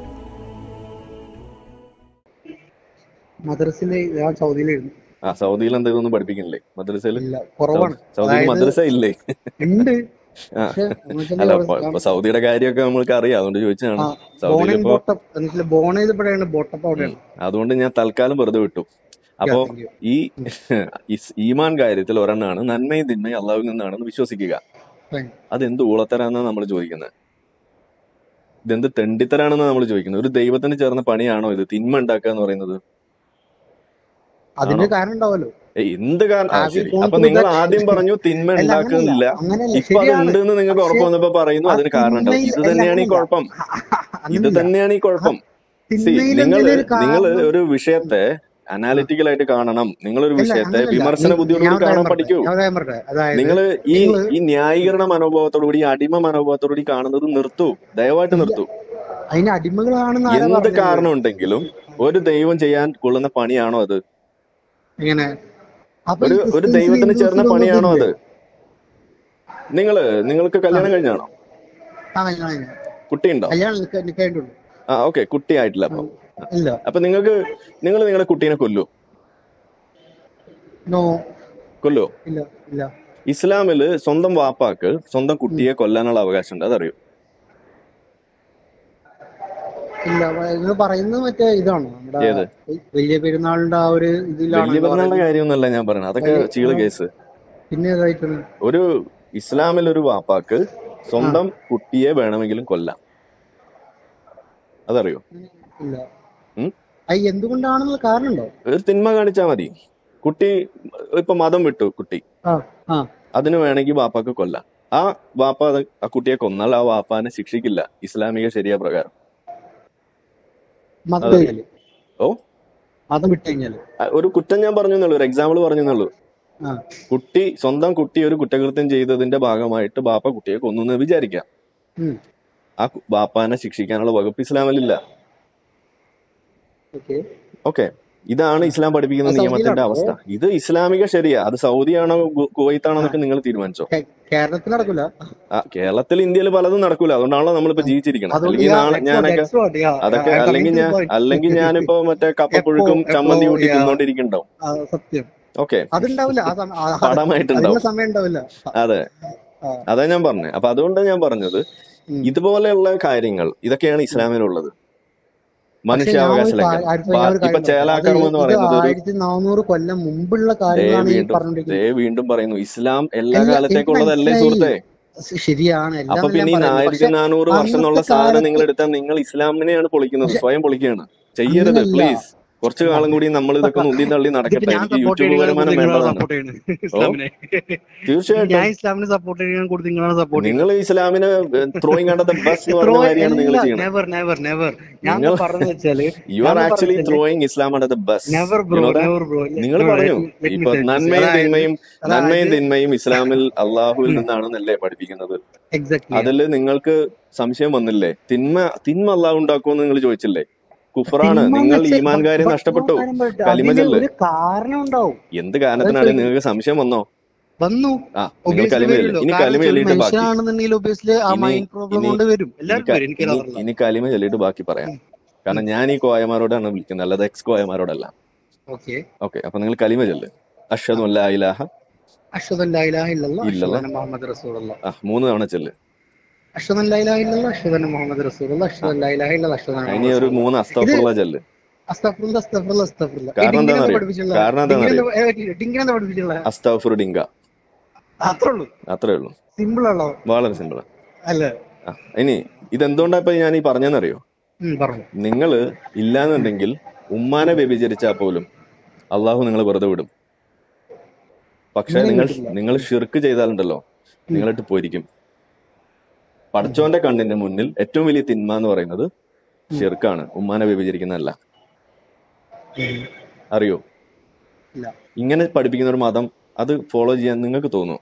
മദ്രസില് ഞാൻ സൗദിയിലായിരുന്നു ആ സൗദിയിൽ എന്തെങ്കിലും ഒന്നും പഠിപ്പിക്കണില്ലേ മദ്രസയിൽ ഇല്ല കുറവാണ് സൗദിയിൽ അതായത് മദ്രസ ഇല്ലേ ഉണ്ട് ആ പക്ഷെ എന്ന് വെച്ചാല് അല്ല അവിടെ ഇപ്പൊ ഇപ്പൊ സൗദിയുടെ കാര്യമൊക്കെ നമ്മൾക്ക് അറിയാം അതുകൊണ്ട് ചോദിച്ചതാണ് ആ സൗദിയിൽ ബോൺ ആൻഡ് ഇപ്പോ ബോട്ടപ്പ് എന്ന് വെച്ചാൽ ബോൺ ചെയ്തപ്പോഴാണ് ബോട്ടപ്പ് ഉം, അവിടെയാണ് അതുകൊണ്ട് ഞാൻ തൽക്കാലം വെറുതെ വിട്ടു യാ അപ്പോ താങ്ക് യു ഈ ഇസ് ഈമാൻ കാര്യത്തിൽ ഒരെണ്ണമാണ് നന്മയും തിന്മയും അള്ളാഹുവിൽ നിന്നാണെന്ന് വിശ്വസിക്കുക താങ്ക് യു അതെന്ത് ഊളത്തരാന്നാണ് നമ്മൾ ചോദിക്കുന്നത് ഇതെന്ത് തെണ്ടിത്തരാണെന്ന് നമ്മൾ ചോദിക്കുന്നത് ഒരു ദൈവത്തിന് ചേർന്ന പണിയാണോ ഇത് തിന്മ ഉണ്ടാക്കുക എന്ന് പറയുന്നത് അതിന് ആണോ കാരണം ഉണ്ടാവല്ലോ ഏയ് എന്ത് കാരണം ആ ഹാവ് യു ശരി ഗോൺ അപ്പൊ ത്രൂ നിങ്ങൾ ദാറ്റ് ആദ്യം പറഞ്ഞു തിന്മ അല്ല അങ്ങനല്ല ഉണ്ടാക്കുന്നില്ല അങ്ങനല്ല ഇപ്പൊ അത് ശരിയാണ് ഉണ്ട് എന്ന് നിങ്ങൾക്ക് പക്ഷെ ഉറപ്പ് വന്നപ്പോ പറയുന്നു ആ അതിന് കാരണം ഉണ്ടാവും തിന്മയിൽ ഇത് അല്ല തന്നെയാണ് ഈ അങ്ങനല്ല കുഴപ്പം ഇത് അങ്ങനല്ല തന്നെയാണ് ഈ ആ കുഴപ്പം സി തിന്മയിൽ നിങ്ങൾ എന്തെങ്കിലും ഒരു നിങ്ങൾ കാരണം ഒരു വിഷയത്തെ ആ അനാലിറ്റിക്കൽ ആയിട്ട് കാണണം നിങ്ങളൊരു അല്ല വിഷയത്തെ അങ്ങനല്ല വിമർശന നീ ബുദ്ധിയോടുകൂടി ഞാൻ ഒരു കാണാൻ കാര്യം പറയട്ടെ പഠിക്കൂ ഞാൻ ഒരു കാര്യം പറയട്ടെ അതായത് നിങ്ങൾ ഈ നിങ്ങള് ഈ ന്യായീകരണ മനോഭാവത്തോടുകൂടി ഈ അടിമ മനോഭാവത്തോടുകൂടി കാണുന്നത് നിർത്തൂ ദയവായിട്ട് ഇല്ല നിർത്തൂ അതിന് അടിമകളാണെന്ന് ആരാ എന്ത് പറഞ്ഞത് കാരണം ഉണ്ടെങ്കിലും ഒരു ദൈവം ചെയ്യാൻ കൊള്ളുന്ന പണിയാണോ അത് എങ്ങനെ അപ്പൊ ഈ ഒരു ഒരു ക്രിസ്ത്യൻസിലും ദൈവത്തിന് ചേർന്ന ഹിന്ദുസിലും ഒന്നും പണിയാണോ ഇതില്ലേ അത് നിങ്ങള് നിങ്ങൾക്ക് ആ കല്യാണം കഴിഞ്ഞാണോ ആ കല്യാണം കഴിഞ്ഞു കുട്ടിയുണ്ടോ കല്യാണം നിക്ക- നിക്കായിട്ടുള്ളൂ ആ ഓക്കെ കുട്ടിയായിട്ടില്ല ആ, അപ്പം ആ. ഇല്ല അപ്പൊ നിങ്ങൾക്ക് നിങ്ങൾ നിങ്ങളുടെ കുട്ടീനെ കൊല്ലൂ നോ കൊല്ലോ ഇല്ല ഇല്ല ഇസ്ലാമില് സ്വന്തം വാപ്പാക്ക് സ്വന്തം ഉം. കുട്ടിയെ കൊല്ലാനുള്ള അവകാശമുണ്ട് അതറിയോ ഇല്ല നിങ്ങൾ പറയുന്നത് മറ്റേ ഇതാണോ നമ്മുടെ ഏത് വലിയ പെരുന്നാളിന്റെ ആ ഒരു ഇതിലാണോ വലിയ ഇത് പെരുന്നാളിന്റെ പറയുന്നത് കാര്യമൊന്നുമല്ല ഞാൻ പറയണത് അതൊക്കെ വലിയ ചീള് ആ, കേസ് പിന്നെ ഏതായിട്ടാണ് ഒരു ഇസ്ലാമിൽ ഒരു വാപ്പാക്ക് ആ സ്വന്തം കുട്ടിയെ വേണമെങ്കിലും കൊല്ലാം അതറിയോ ഉം, ഇല്ല ഉം? അത് എന്തുകൊണ്ടാണെന്നുള്ള കാരണം ഉണ്ടോ ഒരു തിന്മ കാണിച്ചാ മതി കുട്ടി ഇപ്പൊ മതം വിട്ടു കുട്ടി ആ ആ അതിന് വേണമെങ്കിൽ വാപ്പാക്ക് കൊല്ലാം ആ വാപ്പ അത് ആ കുട്ടിയെ കൊന്നാൽ ആ വാപ്പാനെ ശിക്ഷിക്കില്ല ഇസ്ലാമിക ശരിയ പ്രകാരം മതം അതറിയോ കഴിഞ്ഞാല് ഓ മതം വിട്ട് കഴിഞ്ഞാല് ആ, ഒരു കുറ്റം ഞാൻ പറഞ്ഞെന്നുള്ളൂ ഒരു എക്സാമ്പിൾ പറഞ്ഞെന്നുള്ളൂ ആ കുട്ടി സ്വന്തം കുട്ടി ഒരു കുറ്റകൃത്യം ചെയ്തതിന്റെ ഭാഗമായിട്ട് ബാപ്പ കുട്ടിയെ കൊന്നു എന്ന് വിചാരിക്കാം ഉം ആ കു- ബാപ്പാനെ ശിക്ഷിക്കാനുള്ള വകുപ്പ് ഇസ്ലാമിലില്ല ഓക്കെ ഓക്കെ ഇതാണ് ഇസ്ലാം പഠിപ്പിക്കുന്ന അത് നിയമത്തിന്റെ സൗദിയിലാണോ അവസ്ഥ ഇത് ഇസ്ലാമിക ശരിയാ അത് സൗദിയാണോ കു- കുവൈത്താണോ ആ എന്നൊക്കെ നിങ്ങൾ തീരുമാനിച്ചോ കേ- കേരളത്തിൽ നടക്കൂല ആ കേരളത്തിൽ ഇന്ത്യയിൽ പലതും നടക്കൂല അതുകൊണ്ടാണല്ലോ നമ്മളിപ്പോ ജീവിച്ചിരിക്കണം അതുകൊണ്ട് അല്ലെങ്കിൽ യാ നാളെ എക്സ്പോർട്ട് ഞാനൊക്കെ എക്സ്പോർട്ട് യാ അതൊക്കെ ഐ അല്ലെങ്കിൽ കമ്മിങ് ടു ഞാൻ പോയിന്റ് അല്ലെങ്കിൽ ഞാനിപ്പോ മറ്റേ എപ്പോ കപ്പപ്പുഴുക്കും എപ്പോ ചമ്മന്തി കൂട്ടി യാ തിന്നോണ്ടിരിക്കണ്ടാവും ആ, സത്യം ഓക്കെ അതുണ്ടാവില്ല ആ സമയം ആ, അത് അതിനുള്ള പടമായിട്ടുണ്ടാവും സമയം ഉണ്ടാവില്ല അതെ ആ അതാ ഞാൻ പറഞ്ഞത് അപ്പൊ അതുകൊണ്ടാണ് ഞാൻ പറഞ്ഞത് ഉം. ഇതുപോലെയുള്ള കാര്യങ്ങൾ ഇതൊക്കെയാണ് ഇസ്ലാമിലുള്ളത് പക്ഷെ ഞാൻ മനുഷ്യാവകാശ ഒരു ലംഘനം കാര്യം ആരിഫ് ബാ- ഞാൻ ഒരു ഇപ്പൊ കാര്യം പറയട്ടെ അത് ചേലാക്രമം എന്ന് ഇത് പറയുന്നത് ഒരു ആയിരത്തി നാനൂറ് കൊല്ലം മുമ്പുള്ള ദേ കാര്യങ്ങളാണ് ഈ വീണ്ടും ദേ പറഞ്ഞോണ്ടിരിക്കുന്നത് വീണ്ടും പറയുന്നു ഇസ്ലാം എല്ലാ എല്ലാ എനിക്ക് കാലത്തേക്കുള്ളതല്ലേ മനസ്സിലായി സുഹൃത്തെ ശ- ശരിയാണ് എല്ലാം അപ്പൊ ഞാൻ പിന്നെ ഈ പറയുന്നത് ആയിരത്തി പക്ഷെ നാനൂറ് വർഷം എന്നുള്ള അന്നത്തെ സാധനം നിങ്ങൾ കാലത്ത് എടുത്താൽ നിങ്ങൾ ഇസ്ലാമിനെയാണ് പൊളിക്കുന്നത് പക്ഷെ സ്വയം പൊളിക്കുകയാണ് ചെയ്യരുത് അങ്ങനല്ല പ്ലീസ് കുറച്ചു കാലം കൂടി നമ്മൾ ഇതൊക്കെ ഒന്ന് ഉന്തി തള്ളി ഇതിപ്പോ നടക്കട്ടെ ഞാൻ എനിക്ക് സപ്പോർട്ട് യൂട്യൂബ് ചെയ്യണ വരുമാനം നിങ്ങളാണ് വേണ്ടതാണ് സപ്പോർട്ട് ചെയ്യുന്നത് ഓ ഇസ്ലാമിനെ ഇതിപ്പോ തീർച്ചയായിട്ടും ഞാൻ ഇസ്ലാമിനെ സപ്പോർട്ട് ചെയ്യണ കൂടി നിങ്ങളാണ് സപ്പോർട്ട് നിങ്ങൾ ചെയ്യുന്നത് ഇസ്ലാമിനെ ത്രോയിങ് അണ്ടർ ദ ബസ് എന്ന് ത്രോ പറഞ്ഞ മാതിരിയാണ് നിങ്ങൾ എല്ലാ ചെയ്യണത് നെവർ നെവർ നെവർ ഞാൻ നിങ്ങൾ പറഞ്ഞു വെച്ചാല് യു ആർ ഞാൻ ആക്ച്വലി പറഞ്ഞു വെച്ചാല് throwing Islam under the bus never you bro know that never bro നിങ്ങൾ ലെറ്റ് പറഞ്ഞു മീ ഇപ്പൊ സേ ദിസ് നന്മയും അതായത് തിന്മയും നന്മയും അതായത് തിന്മയും ഇസ്ലാമിൽ അള്ളാഹുവിൽ ഉം, നിന്നാണെന്നല്ലേ പഠിപ്പിക്കുന്നത് എക്സാക്ട്ലി അതിൽ നിങ്ങൾക്ക് സംശയം വന്നില്ലേ തിന്മ തിന്മ അള്ളാഹു ഉണ്ടാക്കുമെന്ന് നിങ്ങൾ ചോദിച്ചില്ലേ കുഫറാണ് തിന്മ എന്ന് നിങ്ങൾ വെച്ചാൽ ഈമാൻ ബട്ട് കാര്യം ബട്ട് ഞാൻ നഷ്ടപ്പെട്ടു കാര്യം പറയട്ടെ കലിമ അതിന് ചെല്ല് ഒരു കാരണം ഉണ്ടാവും എന്ത് അത് കാരണത്തിനാണ് ശരി നിങ്ങൾക്ക് സംശയം വന്നോ വന്നു ആ നിങ്ങൾ ഒബിയസ്ലി കലിമ ചെല്ല് വരുമല്ലോ ഇനി കാരണം കലിമ വെച്ചാൽ ഒരു ചൊല്ലിയിട്ട് ബാക്കി മനുഷ്യനാണെന്നുണ്ടെങ്കിൽ ഒബിയസ്ലി ആ ഇനി മൈൻഡ് പ്രോബ്ലം ഇനി കൊണ്ട് വരും ഇനി എല്ലാവർക്കും ക- വരും എനിക്ക് ഇനി അതറിയില്ല ഇനി കലിമ ചൊല്ലിയിട്ട് ബാക്കി പറയാം കാരണം ഞാൻ ഈ കോയമാരോടാണ് വിളിക്കുന്നത് അല്ലാതെ എക്സ് കോയമാരോടല്ല ഓക്കെ ഓക്കെ അപ്പൊ നിങ്ങൾ കലിമ ചൊല്ല് അഷ്ഹദു അല്ലാ ഇലാഹ അഷ്ഹദു അൻ ലാ ഇലാഹ ഇല്ലല്ലാഹ് അഷ്ഹദു ഇല്ലല്ലാഹ്. അന്ന മുഹമ്മദ് റസൂലുള്ളാഹ് ആ മൂന്ന് തവണ ചെല്ല് അഷ്ഹദു അൻ ലാ ഇലാഹ ഇല്ലല്ലാഹ് അഷ്ഹദു അന്ന മുഹമ്മദ് റസൂലുള്ളാഹ് അഷ്ഹദു അൻ ലാ ഇലാഹ ഇല്ലല്ലാഹ് അഷ്ഹദു അന്ന ഇനി മുഹമ്മദ് ഒരു മൂന്ന് അസ്തഫുള്ള ചെല്ല് അസ്തഗ്ഫിറുല്ലാഹ് അസ്തഗ്ഫിറുല്ലാഹ് അസ്തഗ്ഫിറുല്ലാഹ് കാരണം ഡിങ്കിനെ എന്താണെന്നറിയോ? പഠിപ്പിച്ചിട്ടുള്ള കാരണം എന്താണെന്നറിയോ? ഡിങ്കിനെ എന്താ പഠിപ്പിച്ചിട്ടുള്ള അസ്തഫുർ ഡിങ്ക അത്രേ ഉള്ളൂ അത്രേ ഉള്ളൂ സിമ്പിൾ ആണോ വളരെ സിമ്പിൾ അല്ലേ ആ ഇനി ഇതെന്തുകൊണ്ടാ ഇപ്പൊ ഞാൻ ഈ പറഞ്ഞെന്നറിയോ ഉം, പറഞ്ഞു നിങ്ങള് ഇല്ലാന്നുണ്ടെങ്കിൽ ഉമ്മാനെ വ്യഭിചരിച്ചാൽ പോലും അള്ളാഹു നിങ്ങൾ വെറുതെ വിടും പക്ഷെ ഇങ്ങനെ നിങ്ങൾ വിടില്ല. നിങ്ങൾ ഷിർക്ക് ചെയ്താലുണ്ടല്ലോ നിങ്ങളിട്ട് പൊരിക്കും പടച്ചോന്റെ കണ്ണിന്റെ മുന്നിൽ ഏറ്റവും വലിയ തിന്മ എന്ന് പറയുന്നത് ഷിർക്കാണ് ഉമ്മാനെ വ്യഭിചരിക്കുന്നതല്ല ഉം. അറിയോ ഇല്ല ഇങ്ങനെ പഠിപ്പിക്കുന്ന ഒരു മതം അത് ഫോളോ ചെയ്യാൻ നിങ്ങൾക്ക് തോന്നുന്നു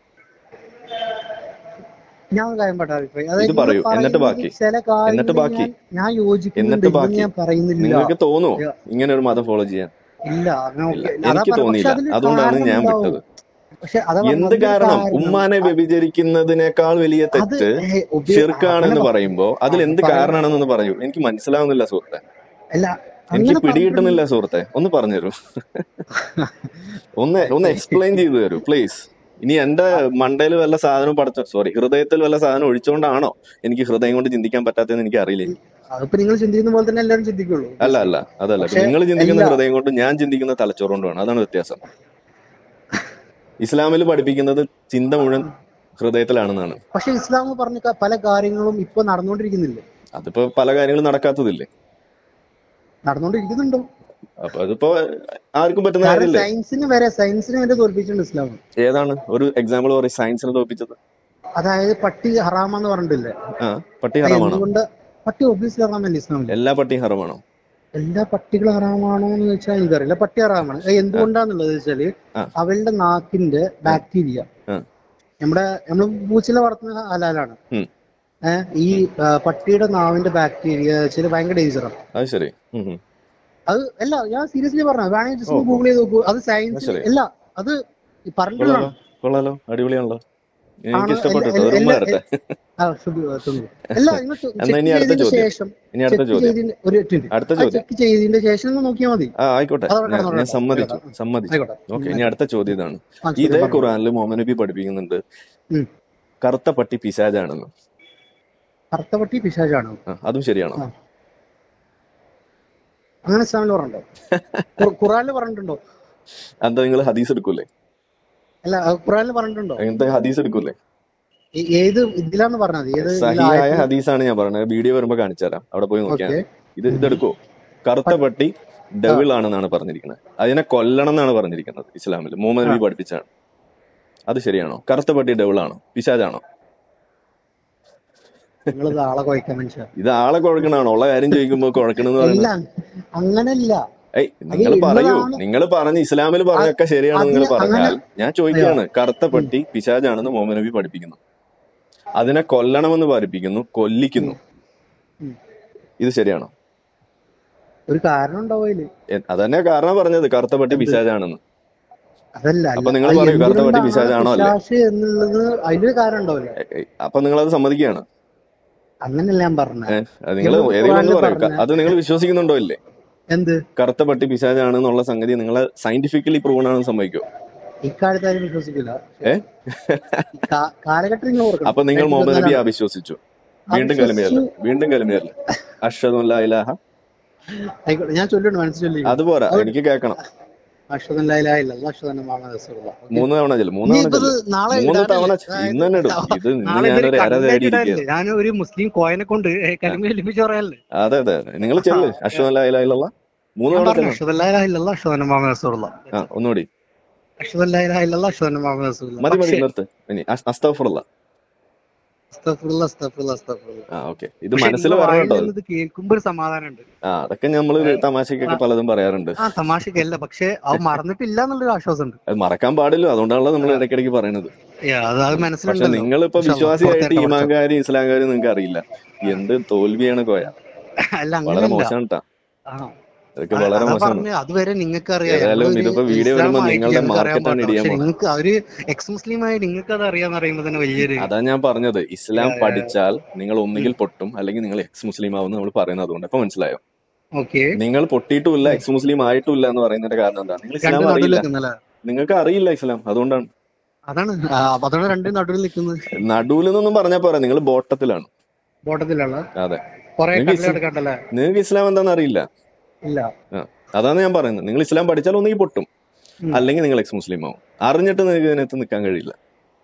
ഞാൻ ഒരു കാര്യം പറയാം ഇപ്പൊ. അതായത് ഇത് നിങ്ങൾ പറയൂ. എന്നിട്ട് പറയുന്നത് ബാക്കി. ചില കാര്യങ്ങൾ എന്നിട്ട് ബാക്കി. ഞാൻ- ഞാൻ യോജിക്കുന്നുണ്ട് എന്നിട്ട് ഇല്ലെന്ന് ബാക്കി. ഞാൻ പറയുന്നില്ല നിങ്ങൾക്ക് തോന്നുമോ ഇല്ല. ഇങ്ങനെ ഒരു മതം ഫോളോ ചെയ്യാൻ ഇല്ല അങ്ങനെ ഇല്ല ഓക്കേ. അതാ എനിക്ക് പറഞ്ഞത്. തോന്നിയില്ല പക്ഷെ അതിന് അതുകൊണ്ടാണ് കാരണം ഞാൻ ഉണ്ടാവും. വിട്ടത് പക്ഷെ അതാ പറഞ്ഞത്. എന്ത് അതിനൊരു കാരണം കാരണം. ഉമ്മാനെ വ്യഭിചരിക്കുന്നതിനേക്കാൾ വലിയ അത് തെറ്റ് ഏ, ഉപയോ- ഷിർക്കാണെന്ന് അങ്ങനെ പറയുമ്പോ അതിൽ എന്ത് പറയും. കാരണമാണെന്നൊന്ന് പറയൂ എനിക്ക് മനസ്സിലാവുന്നില്ല സുഹൃത്തെ അല്ല എനിക്ക് അങ്ങനെ പിടികിട്ടുന്നില്ല സുഹൃത്തെ ഒന്ന് പറഞ്ഞു തരൂ ഒന്ന് ഒന്ന് എക്സ്പ്ലെയിൻ ചെയ്തു തരൂ പ്ലീസ് ഇനി എന്റെ മണ്ടയിൽ വല്ല സാധനവും പടച്ച സോറി ഹൃദയത്തിൽ വല്ല സാധനം ഒഴിച്ചുകൊണ്ടാണോ എനിക്ക് ഹൃദയം കൊണ്ട് ചിന്തിക്കാൻ പറ്റാത്തതെന്ന് എനിക്ക് അറിയില്ല അതിപ്പോ നിങ്ങൾ ചിന്തിക്കുന്ന പോലെ തന്നെ എല്ലാവരും ചിന്തിക്കുള്ളൂ അല്ല അല്ല അതല്ല പക്ഷേ നിങ്ങൾ ചിന്തിക്കുന്ന എല്ലാ- ഹൃദയം കൊണ്ട് ഞാൻ ചിന്തിക്കുന്ന തലച്ചോറ് കൊണ്ടുമാണ് അതാണ് വ്യത്യാസം ഇസ്ലാമിൽ പഠിപ്പിക്കുന്നത് ചിന്ത മുഴുവൻ ഹൃദയത്തിലാണെന്നാണ് പക്ഷെ ഇസ്ലാം പറഞ്ഞ ക- പല കാര്യങ്ങളും ഇപ്പൊ നടന്നുകൊണ്ടിരിക്കുന്നില്ലേ അതിപ്പോ പല കാര്യങ്ങളും നടക്കാത്തതില്ലേ നടന്നുകൊണ്ടിരിക്കുന്നുണ്ടോ അപ്പൊ അതിപ്പോ ആർക്കും പറ്റുന്ന കാരണം കാര്യമില്ലേ സയൻസിന് വരെ സയൻസിന് വരെ തോൽപ്പിച്ചിട്ടുണ്ട് ഇസ്ലാം ഏതാണ് ഒരു എക്സാമ്പിൾ പറയും സയൻസിനെ തോൽപ്പിച്ചത് അതായത് പട്ടി ഹറാമെന്ന് പറഞ്ഞിട്ടില്ലേ ആ പട്ടി ഹറാമാണോ എന്തുകൊണ്ട് പട്ടി ഒബ്വിയസ്ലി ഹറാമല്ലേ ഇസ്ലാമില് എല്ലാ പട്ടിയും ഹറാമാണോ എല്ലാ പട്ടികളും ഹറാമാണോ എന്ന് വെച്ചാൽ എനിക്കറിയില്ല പട്ടി ഹറാമാണ് അത് എന്തുകൊണ്ടാന്നുള്ളത് വെച്ചാല് ആ. അവളുടെ നാക്കിന്റെ ബാക്ടീരിയ ആ. നമ്മുടെ നമ്മൾ പൂച്ചിലെ വളർത്തുന്ന ഹലാലാണ് ഉം. ഏഹ് ഈ ആ, പട്ടിയുടെ നാവിന്റെ ബാക്ടീരിയ വെച്ചാൽ ഭയങ്കര ഡേഞ്ചറാണ് അത് ശരി ഉം ഉം. അത് അല്ല ഞാൻ സീരിയസ്ലി പറഞ്ഞു വേണമെങ്കിൽ ജസ്റ്റ് ഓ, ഒന്ന് ഗൂഗിൾ ചെയ്ത് നോക്കൂ അത് സയൻസ് ശരി. അല്ല അത് പറഞ്ഞിട്ടുള്ളതാണ് കൊള്ളാലോ കൊള്ളാലോ അടിപൊളിയാണല്ലോ എനിക്ക് ആണ്. ഇഷ്ടപ്പെട്ടു എല്ലാ- കേട്ടോ. ഒരു ഉമ്മ എല്ലാ- തരട്ടെ ആ, ശുഭ, തന്നു. അല്ല നിങ്ങൾ എന്നാ ഇനി ചെക്ക് അടുത്ത ചെയ്തതിന് ചോദ്യം. ശേഷം ഇനി അടുത്ത ചെക്ക് ചോദ്യം ചെയ്തതിന് ഒരു minute. അടുത്ത ആ ചോദ്യം ചെക്ക് ചെയ്തതിന്റെ ശേഷം ഒന്ന് നോക്കിയാൽ മതി ആ ആയിക്കോട്ടെ അതവിടെ ഞാൻ കിടന്നോട്ടെ. ഞാൻ സമ്മതിച്ചു ആയിക്കോട്ടെ. സമ്മതിച്ചു ആയിക്കോട്ടെ ഓക്കെ ഇനി അടുത്ത ചോദ്യം ഇതാണ് ആ, ചോദ്യം ഇതേ പറഞ്ഞോ. ഖുറാനിൽ മുഹമ്മദ് നബി പഠിപ്പിക്കുന്നുണ്ട് ഉം. കറുത്ത പട്ടി പിശാജാണെന്ന് കറുത്ത പട്ടി പിശാചാണ് ആ, അതും ശരിയാണോ ആ. അങ്ങനെ ഇസ്ലാമിൽ പറഞ്ഞിട്ടുണ്ടോ ഖുർ- ഖുറാനിൽ പറഞ്ഞിട്ടുണ്ടോ എന്താ നിങ്ങൾ ഹദീസ് എടുക്കൂലേ അല്ല അത് ഖുറാനിൽ പറഞ്ഞിട്ടുണ്ടോ അങ്ങനത്തെ ഹദീസ് എടുക്കൂലേ ഏ- ഏത് ഇതിലാന്ന് പറഞ്ഞത് ഏത് സഹിയായ ഹദീസാണ് ഞാൻ പറഞ്ഞത് വീഡിയോ വരുമ്പോ കാണിച്ചുതരാം അവിടെ പോയി നോക്കിയാൽ ഓക്കെ മതി. ഇത് ഇതെടുക്കോ കറുത്ത പട്ടി ഡെവിൾ ആണെന്നാണ് പറഞ്ഞിരിക്കുന്നത് അതിനെ കൊല്ലണം എന്നാണ് പറഞ്ഞിരിക്കുന്നത് ഇസ്ലാമിൽ മുഹമ്മദ് നബി പഠിപ്പിച്ചാണ് അത് ശരിയാണോ കറുത്ത പട്ടി ഡെവിൾ ആണോ പിശാജാണോ നിങ്ങൾ ആളെ കുഴക്കാൻ മനുഷ്യ ഇത് ആളെ കുഴക്കണാണോ ഉള്ള കാര്യം ചോദിക്കുമ്പോ കുഴക്കണെന്ന് അല്ല പറയുന്നത് അങ്ങനല്ല ഏയ് നിങ്ങൾ അത് പറയൂ ഉള്ളതാണ്. നിങ്ങൾ പറഞ്ഞ് ഇസ്ലാമിൽ പറഞ്ഞൊക്കെ ശരിയാണെന്ന് നിങ്ങൾ അതിന് പറഞ്ഞാൽ അങ്ങനെ- ഞാൻ ചോദിക്കുകയാണ് കറുത്ത പട്ടി പിശാജാണെന്ന് മുഹമ്മദ് നബി പഠിപ്പിക്കുന്നു അതിനെ കൊല്ലണമെന്ന് പഠിപ്പിക്കുന്നു കൊല്ലിക്കുന്നു ഉം. ഇത് ശരിയാണോ ഒരു കാരണം ഉണ്ടാവും അതില് എ- അതന്നെ കാരണം പറഞ്ഞത് കറുത്ത പട്ടി പിശാജാണെന്ന് അതല്ല അപ്പൊ അല്ല. നിങ്ങൾ അത് പറയൂ, കറുത്ത പട്ടി എന്തുകൊണ്ടാണ് പിശാചാണോ അല്ലേ? പിശാച് എന്നുള്ളത് അതിലൊരു കാരണം ഉണ്ടാവില്ല എ- എ- അപ്പൊ നിങ്ങൾ അത് സമ്മതിക്കുകയാണ് അങ്ങനല്ല ഞാൻ പറഞ്ഞത് ഏഹ് അത് നിങ്ങൾ നമ്മൾ ഏതെങ്കിലും ഒന്ന് ഖുറാനിൽ പറയൂ ക- പറഞ്ഞ- അത് നിങ്ങൾ വിശ്വസിക്കുന്നുണ്ടോ ഇല്ലേ എന്ത് കറുത്ത പട്ടി പിശാജാണ് എന്നുള്ള സംഗതി നിങ്ങൾ സയന്റിഫിക്കലി പ്രൂവൺ ആണെന്ന് സമ്മതിക്കോ ഇക്കാര്യത്തിൽ ആരും വിശ്വസിക്കില്ല ഏ കാ- കാലഘട്ടം നിങ്ങൾ ഓർക്കണം അപ്പൊ നിങ്ങൾ മുഹമ്മദ് നബി ഇരുപത്തിനാലാണ്. അവിശ്വസിച്ചു വീണ്ടും കലിമയല്ല വീണ്ടും കലിമയല്ല അഷ്ഹദു അല്ലാ ഇലാഹ ആയിക്കോട്ടെ ഞാൻ ചൊല്ലുണ്ട് മനസ്സിലല്ലേ അതുപോരാ എനിക്ക് കേൾക്കണം അഷ്ഹദൻ ലാ ഇലാഹ ഇല്ലല്ലാഹ് അഷ്ഹദു മുഹമ്മദ് റസൂലുള്ളാഹ് ഓക്കേ. മൂന്ന് തവണ ചെല്ലും മൂന്ന് ഇനി തവണ ഇപ്പൊ ഇത് ചെല്ലും നാളെ മൂന്ന് ഇടാനല്ലേ? തവണ അതായത് ഇന്ന് തന്നെ ഇടും ഇത് ഇന്ന് നാളെ ഇതൊരു ഞാനൊരു ഇര content തേടിയിരിക്കുകയാണ് ഇടാനല്ലേ? ഞാൻ ഒരു മുസ്ലിം കോയനെ കൊണ്ട് കലിമ എലിപ്പിച്ച് പറയാനല്ലേ അതെ അതെ നിങ്ങൾ ചെല്ല് അഷ്ഹദു അല്ലാ ഇലാഹ ഇല്ലല്ലാ മൂന്ന് ഞാൻ തവണ പറഞ്ഞു ചെല്ലും അഷ്ഹദൻ ലാ ഇലാഹ ഇല്ലല്ലാഹ് അഷ്ഹദു മുഹമ്മദ് റസൂലുള്ളാഹ് ആ ഒന്നുകൂടി അഷ്ഹദൻ ലാ ഇലാഹ ഇല്ലല്ലാഹ് അഷ്ഹദു മുഹമ്മദ് റസൂലുള്ളാഹ് മതി മതി പക്ഷേ നിർത്ത് ഇനി അസ്തഫുള്ള അസ്തഗ്ഫിറുല്ലാഹ് അസ്തഗ്ഫിറുല്ലാഹ് അസ്തഗ്ഫിറുല്ലാഹ് ആ ഓക്കെ ഇത് പക്ഷേ മനസ്സിൽ നിങ്ങളെ വരണം വായിൽ കേട്ടോ നിന്ന് ഇത് കേൾക്കുമ്പോ ഒരു സമാധാനമുണ്ട് ആ അതൊക്കെ നമ്മള് തമാശക്കൊക്കെ പലതും പറയാറുണ്ട് ആ തമാശക്കല്ല പക്ഷെ അത് മറന്നിട്ടില്ല എന്നുള്ളൊരു ആശ്വാസമുണ്ട് അത് മറക്കാൻ പാടില്ല അതുകൊണ്ടാണല്ലോ നമ്മൾ ഇടയ്ക്കിടയ്ക്ക് പറയുന്നത് Yeah, അത് അത് പക്ഷെ മനസ്സിലുണ്ടല്ലോ നിങ്ങളിപ്പോ ഇൻഷാ അല്ലാ, വിശ്വാസിയായിട്ട് പുറത്തേക്ക് ഈമാൻകാരും ഇസ്ലാംകാരും നിങ്ങൾക്ക് അറിയില്ല എന്ത് തോൽവിയാണ് കോയ അല്ല വളരെ അങ്ങനെയല്ല മോശമാണ് ട്ടാ ആ ഇതൊക്കെ അ- വളരെ അതാ മോശമാണ് പറഞ്ഞത് അതുവരെ നിങ്ങൾക്ക് അറിയാം ഏതായാലും ഞങ്ങളൊരു ഇതിപ്പോ വീഡിയോ ഇസ്ലാം വരുമ്പോ ആയിട്ട് നിങ്ങളുടെ ഞങ്ങൾക്ക് അറിയാൻ മാർക്കറ്റാണ് പാടില്ല ഇടിയാൻ പക്ഷെ പോകുന്നത് നിങ്ങൾക്ക് അവര് എക്സ് മുസ്ലിം ആയി നിങ്ങൾക്ക് അത് അറിയാന്ന് പറയുമ്പോ തന്നെ വലിയൊരു അതാ ഞാൻ പറഞ്ഞത് ഇസ്ലാം പഠിച്ചാൽ നിങ്ങൾ ഒന്നുകിൽ പൊട്ടും അല്ലെങ്കിൽ നിങ്ങൾ എക്സ് മുസ്ലിം ആവുമെന്ന് നമ്മൾ പറയുന്നത് അതുകൊണ്ട് അപ്പൊ മനസ്സിലായോ ഓക്കെ നിങ്ങൾ പൊട്ടിയിട്ടുമില്ല എക്സ് മുസ്ലിം ആയിട്ടുമില്ല എന്ന് പറയുന്നതിന്റെ കാരണം എന്താ നിങ്ങൾ രണ്ട് ഇസ്ലാം നടുവിൽ അറിയില്ല നിൽക്കുന്നല്ലേ നിങ്ങൾക്ക് അറിയില്ല ഇസ്ലാം അതുകൊണ്ടാണ് അതാണ് ആ, അപ്പൊ അതാണ് രണ്ട് നടുവിൽ നിൽക്കുന്നത് നടുവിൽ നിന്നൊന്നും പറഞ്ഞാൽ പോരാ നിങ്ങൾ ബോട്ടത്തിലാണ് ബോട്ടത്തിലുള്ള അതെ കൊറേ നിങ്ങൾക്ക് കടല കിടക്കണ്ടല്ലേ നിങ്ങൾക്ക് ഇസ്ലാം എന്താണെന്ന് അറിയില്ല ഇല്ല ആ, അതാണ് ഞാൻ പറയുന്നത് നിങ്ങൾ ഇസ്ലാം പഠിച്ചാൽ ഒന്നെങ്കിൽ പൊട്ടും ഉം. അല്ലെങ്കിൽ നിങ്ങൾ എക്സ് മുസ്ലിം ആവും അറിഞ്ഞിട്ട് നിങ്ങൾക്ക് ഇതിനകത്ത് നിൽക്കാൻ കഴിയില്ല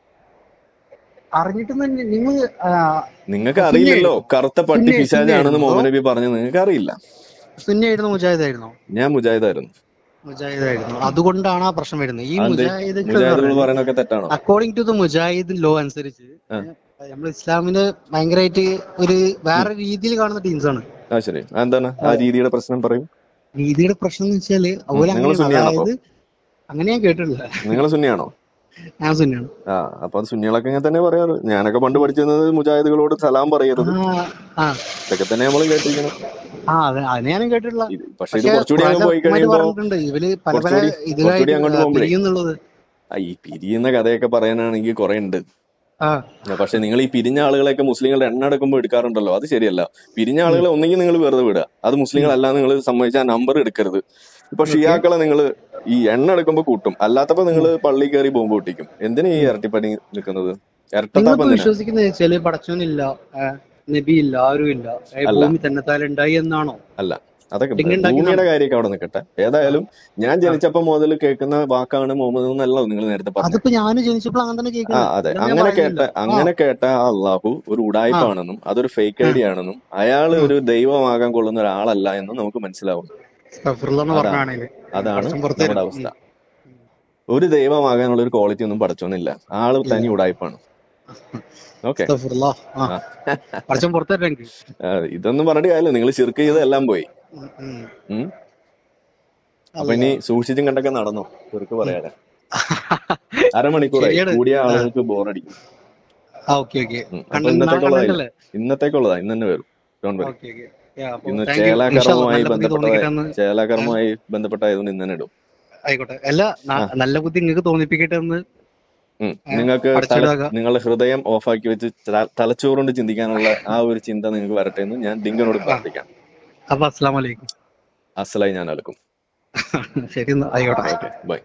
അറിഞ്ഞിട്ട് തന്നെ നിങ്ങൾ നിങ്ങൾക്ക് അറിയില്ലല്ലോ കറുത്ത പട്ടി സുന്നി- പിശാചാണെന്ന് സുന്നിയായിരുന്നോ? മുഹമ്മദ് നബി പറഞ്ഞു നിങ്ങൾക്ക് അറിയില്ല സുന്നിയായിരുന്നു മുജാഹിദായിരുന്നോ ഞാൻ മുജാഹിദായിരുന്നു മുജാഹിദായിരുന്നു അതുകൊണ്ടാണ് ആ പ്രശ്നം വരുന്നത് ഈ അതെന്തേ? മുജാഹിദ് മുജാഹിദുകൾ പറയുന്നതൊക്കെ തെറ്റാണോ according to the Mujahid law അനുസരിച്ച് ആ. നമ്മൾ ഇസ്ലാമിന് ഭയങ്കരമായിട്ട് ഒരു വേറെ രീതിയിൽ കാണുന്ന ടീംസ് ആണ് ആ ശരി എന്താണ് ആ രീതിയുടെ പ്രശ്നം പറയും രീതിയുടെ പ്രശ്നം എന്ന് വെച്ചാല് അതുപോലെ നിങ്ങൾ അങ്ങനെയാണ് സുന്നിയാണോ അതായത് അങ്ങനെ ഞാൻ കേട്ടിട്ടില്ല നിങ്ങൾ സുന്നിയാണോ ഞാൻ സുന്നിയാണ് ആ അപ്പൊ അത് സുന്നികളൊക്കെ ഇങ്ങനെ തന്നെ പറയാറ് ഞാനൊക്കെ പണ്ട് പഠിച്ചിരുന്നത് മുജാഹിദുകളോട് സലാം പറയരുത് ആ ആ ഇതൊക്കെ തന്നെ നമ്മൾ കേട്ടിരിക്കണം ആ അതെ അത് ഞാനും കേട്ടിട്ടില്ല ഇത് പക്ഷെ ഇത് കുറച്ചുകൂടി അങ്ങ് പോയി പലമാര് കഴിയുമ്പോ പറഞ്ഞിട്ടുണ്ട് ഇവര് പല പല കുറച്ചുകൂടി- കുറച്ചുകൂടി ഇതിലായിട്ട് അങ്ങോട്ട് പോകുമ്പഴേ. പിരിയുന്നുള്ളത് ആ, ഈ പിരിയുന്ന കഥയൊക്കെ പറയാനാണെങ്കിൽ കുറെ ഉണ്ട് ആ പക്ഷെ നിങ്ങൾ ഈ പിരിഞ്ഞ ആളുകളെയൊക്കെ മുസ്ലിങ്ങളുടെ എണ്ണ എടുക്കുമ്പോൾ എടുക്കാറുണ്ടല്ലോ അത് ശരിയല്ല പിരിഞ്ഞ ആളുകളെ ഒന്നെങ്കിൽ നിങ്ങൾ വെറുതെ വിടുക അത് മുസ്ലിങ്ങളല്ല നിങ്ങൾ സമ്മതിച്ച ആ നമ്പർ എടുക്കരുത് ഇപ്പൊ ഷിയാക്കളെ നിങ്ങൾ ഈ എണ്ണ എടുക്കുമ്പോൾ കൂട്ടും അല്ലാത്തപ്പോ നിങ്ങൾ പള്ളി കയറി ബോംബ് പൊട്ടിക്കും എന്തിനാ ഈ ഇരട്ടിപ്പണി നിൽക്കുന്നത് ഇരട്ടത്താപ്പ് നിങ്ങൾക്ക് എന്തിനാ വിശ്വസിക്കുന്ന വെച്ചാല് പടച്ചോനില്ല ആ, നബിയില്ല ആരുമില്ല ഏ, അല്ല. ഭൂമി തന്നെത്താൻ ഉണ്ടായി എന്നാണോ അല്ല അതൊക്കെ ഇങ്ങനെ ഉണ്ടാക്കി ഭൂമിയുടെ കാര്യമൊക്കെ അവിടെ നിൽക്കട്ടെ ഏതായാലും ഞാൻ ജനിച്ചപ്പോ മുതൽ കേൾക്കുന്ന വാക്കാണ് മുഹമ്മദ് എന്നല്ലോ നിങ്ങൾ നേരത്തെ പറഞ്ഞത് അതിപ്പോ ഞാനും ജനിച്ചപ്പോൾ അങ്ങനെ തന്നെ ആ കേൾക്കുന്നത് അതെ ഇതൊന്നും ഞാൻ അങ്ങനെ കേട്ട പറയുന്നില്ല. ആ. അങ്ങനെ കേട്ട ആ അള്ളാഹു ഒരു ഉടായ്പാണെന്നും അതൊരു ഫേക്ക് ഐഡി ആണെന്നും അയാൾ ഒരു ദൈവമാകാൻ കൊള്ളുന്ന ഒരാളല്ല എന്നും നമുക്ക് മനസ്സിലാവും അസ്തഗ്ഫിറുല്ലാ എന്ന് അതാ. പറഞ്ഞാണേല് അതാണ് പടച്ചോൻ പുറത്ത് നമ്മുടെ തരും. അവസ്ഥ ഒരു ദൈവമാകാനുള്ള ഒരു ക്വാളിറ്റി ഒന്നും പഠിച്ചോന്നില്ല ആള് തനി ഉടായ്പാണ് ഓക്കെ അസ്തഗ്ഫിറുല്ലാ. ആ. പടച്ചോൻ പുറത്തുതരാം എനിക്ക് ഇതൊന്നും പറഞ്ഞിട്ട് കാര്യമില്ല നിങ്ങൾ ശിർക്ക് ചെയ്തെല്ലാം പോയി ഉം, ഉം. ഉം. അപ്പൊ ഇനി സൂക്ഷിച്ചും കണ്ടൊക്കെ നടന്നോ ചെറുക്ക് പറയാതെ അരമണിക്കൂറായി ശരിയാണ്. കൂടിയ ആളുകൾക്ക് ബോറടിക്കും ആ ഓക്കെ ഓക്കെ ഉം. അപ്പൊ ഇന്നത്തേക്കുള്ളതായില്ല ഇന്നത്തേക്കുള്ളതാ ഇന്ന് തന്നെ വരും ഡോണ്ട് വരി ഓക്കെ ഓക്കെ അപ്പൊ ഇന്ന് താങ്ക് യു. ഇൻഷാ അല്ലാ, ചേലാകർമ്മവുമായി നല്ല ബുദ്ധി ബന്ധപ്പെട്ട തോന്നിക്കട്ടെ ചേലാകർമ്മവുമായി ബന്ധപ്പെട്ടായതുകൊണ്ട് ഇന്ന് തന്നെ ഇടും ആയിക്കോട്ടെ അല്ല ന- നല്ല ബുദ്ധി നിങ്ങൾക്ക് തോന്നിപ്പിക്കട്ടെ എന്ന് ഉം. നിങ്ങൾക്ക് പഠിച്ചിടുക. തല- നിങ്ങളുടെ ഹൃദയം ഓഫാക്കി വെച്ച് ത- തലച്ചോറുകൊണ്ട് ചിന്തിക്കാനുള്ള ആ ഒരു ചിന്ത നിങ്ങൾക്ക് വരട്ടെ എന്ന് ഞാൻ ഡിങ്കനോട് പ്രാർത്ഥിക്കാം അപ്പൊ അസ്സലാം വലൈക്കും അസലായി ഞാൻ അലക്കും ശരി എന്നാ ആയിക്കോട്ടെ ഓക്കെ ബൈ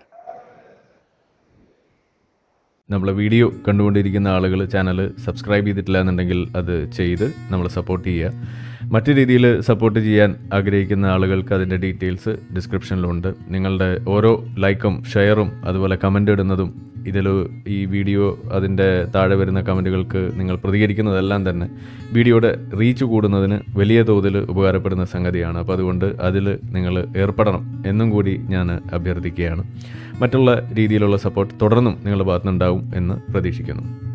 നമ്മളെ വീഡിയോ കണ്ടുകൊണ്ടിരിക്കുന്ന ആളുകൾ ചാനൽ സബ്സ്ക്രൈബ് ചെയ്തിട്ടില്ല എന്നുണ്ടെങ്കിൽ അത് ചെയ്ത് നമ്മളെ സപ്പോർട്ട് ചെയ്യുക മറ്റു രീതിയിൽ സപ്പോർട്ട് ചെയ്യാൻ ആഗ്രഹിക്കുന്ന ആളുകൾക്ക് അതിൻ്റെ ഡീറ്റെയിൽസ് ഡിസ്ക്രിപ്ഷനിലുണ്ട് നിങ്ങളുടെ ഓരോ ലൈക്കും ഷെയറും അതുപോലെ കമൻ്റ് ഇടുന്നതും ഇതിൽ ഈ വീഡിയോ അതിൻ്റെ താഴെ വരുന്ന കമൻറ്റുകൾക്ക് നിങ്ങൾ പ്രതികരിക്കുന്നതെല്ലാം തന്നെ വീഡിയോയുടെ റീച്ച് കൂടുന്നതിന് വലിയ തോതിൽ ഉപകാരപ്പെടുന്ന സംഗതിയാണ് അപ്പോൾ അതുകൊണ്ട് അതിൽ നിങ്ങൾ ഏർപ്പെടണം എന്നും കൂടി ഞാൻ അഭ്യർത്ഥിക്കുകയാണ് മറ്റുള്ള രീതിയിലുള്ള സപ്പോർട്ട് തുടർന്നും നിങ്ങളുടെ ഭാഗത്തുനിന്നുണ്ടാവും എന്ന് പ്രതീക്ഷിക്കുന്നു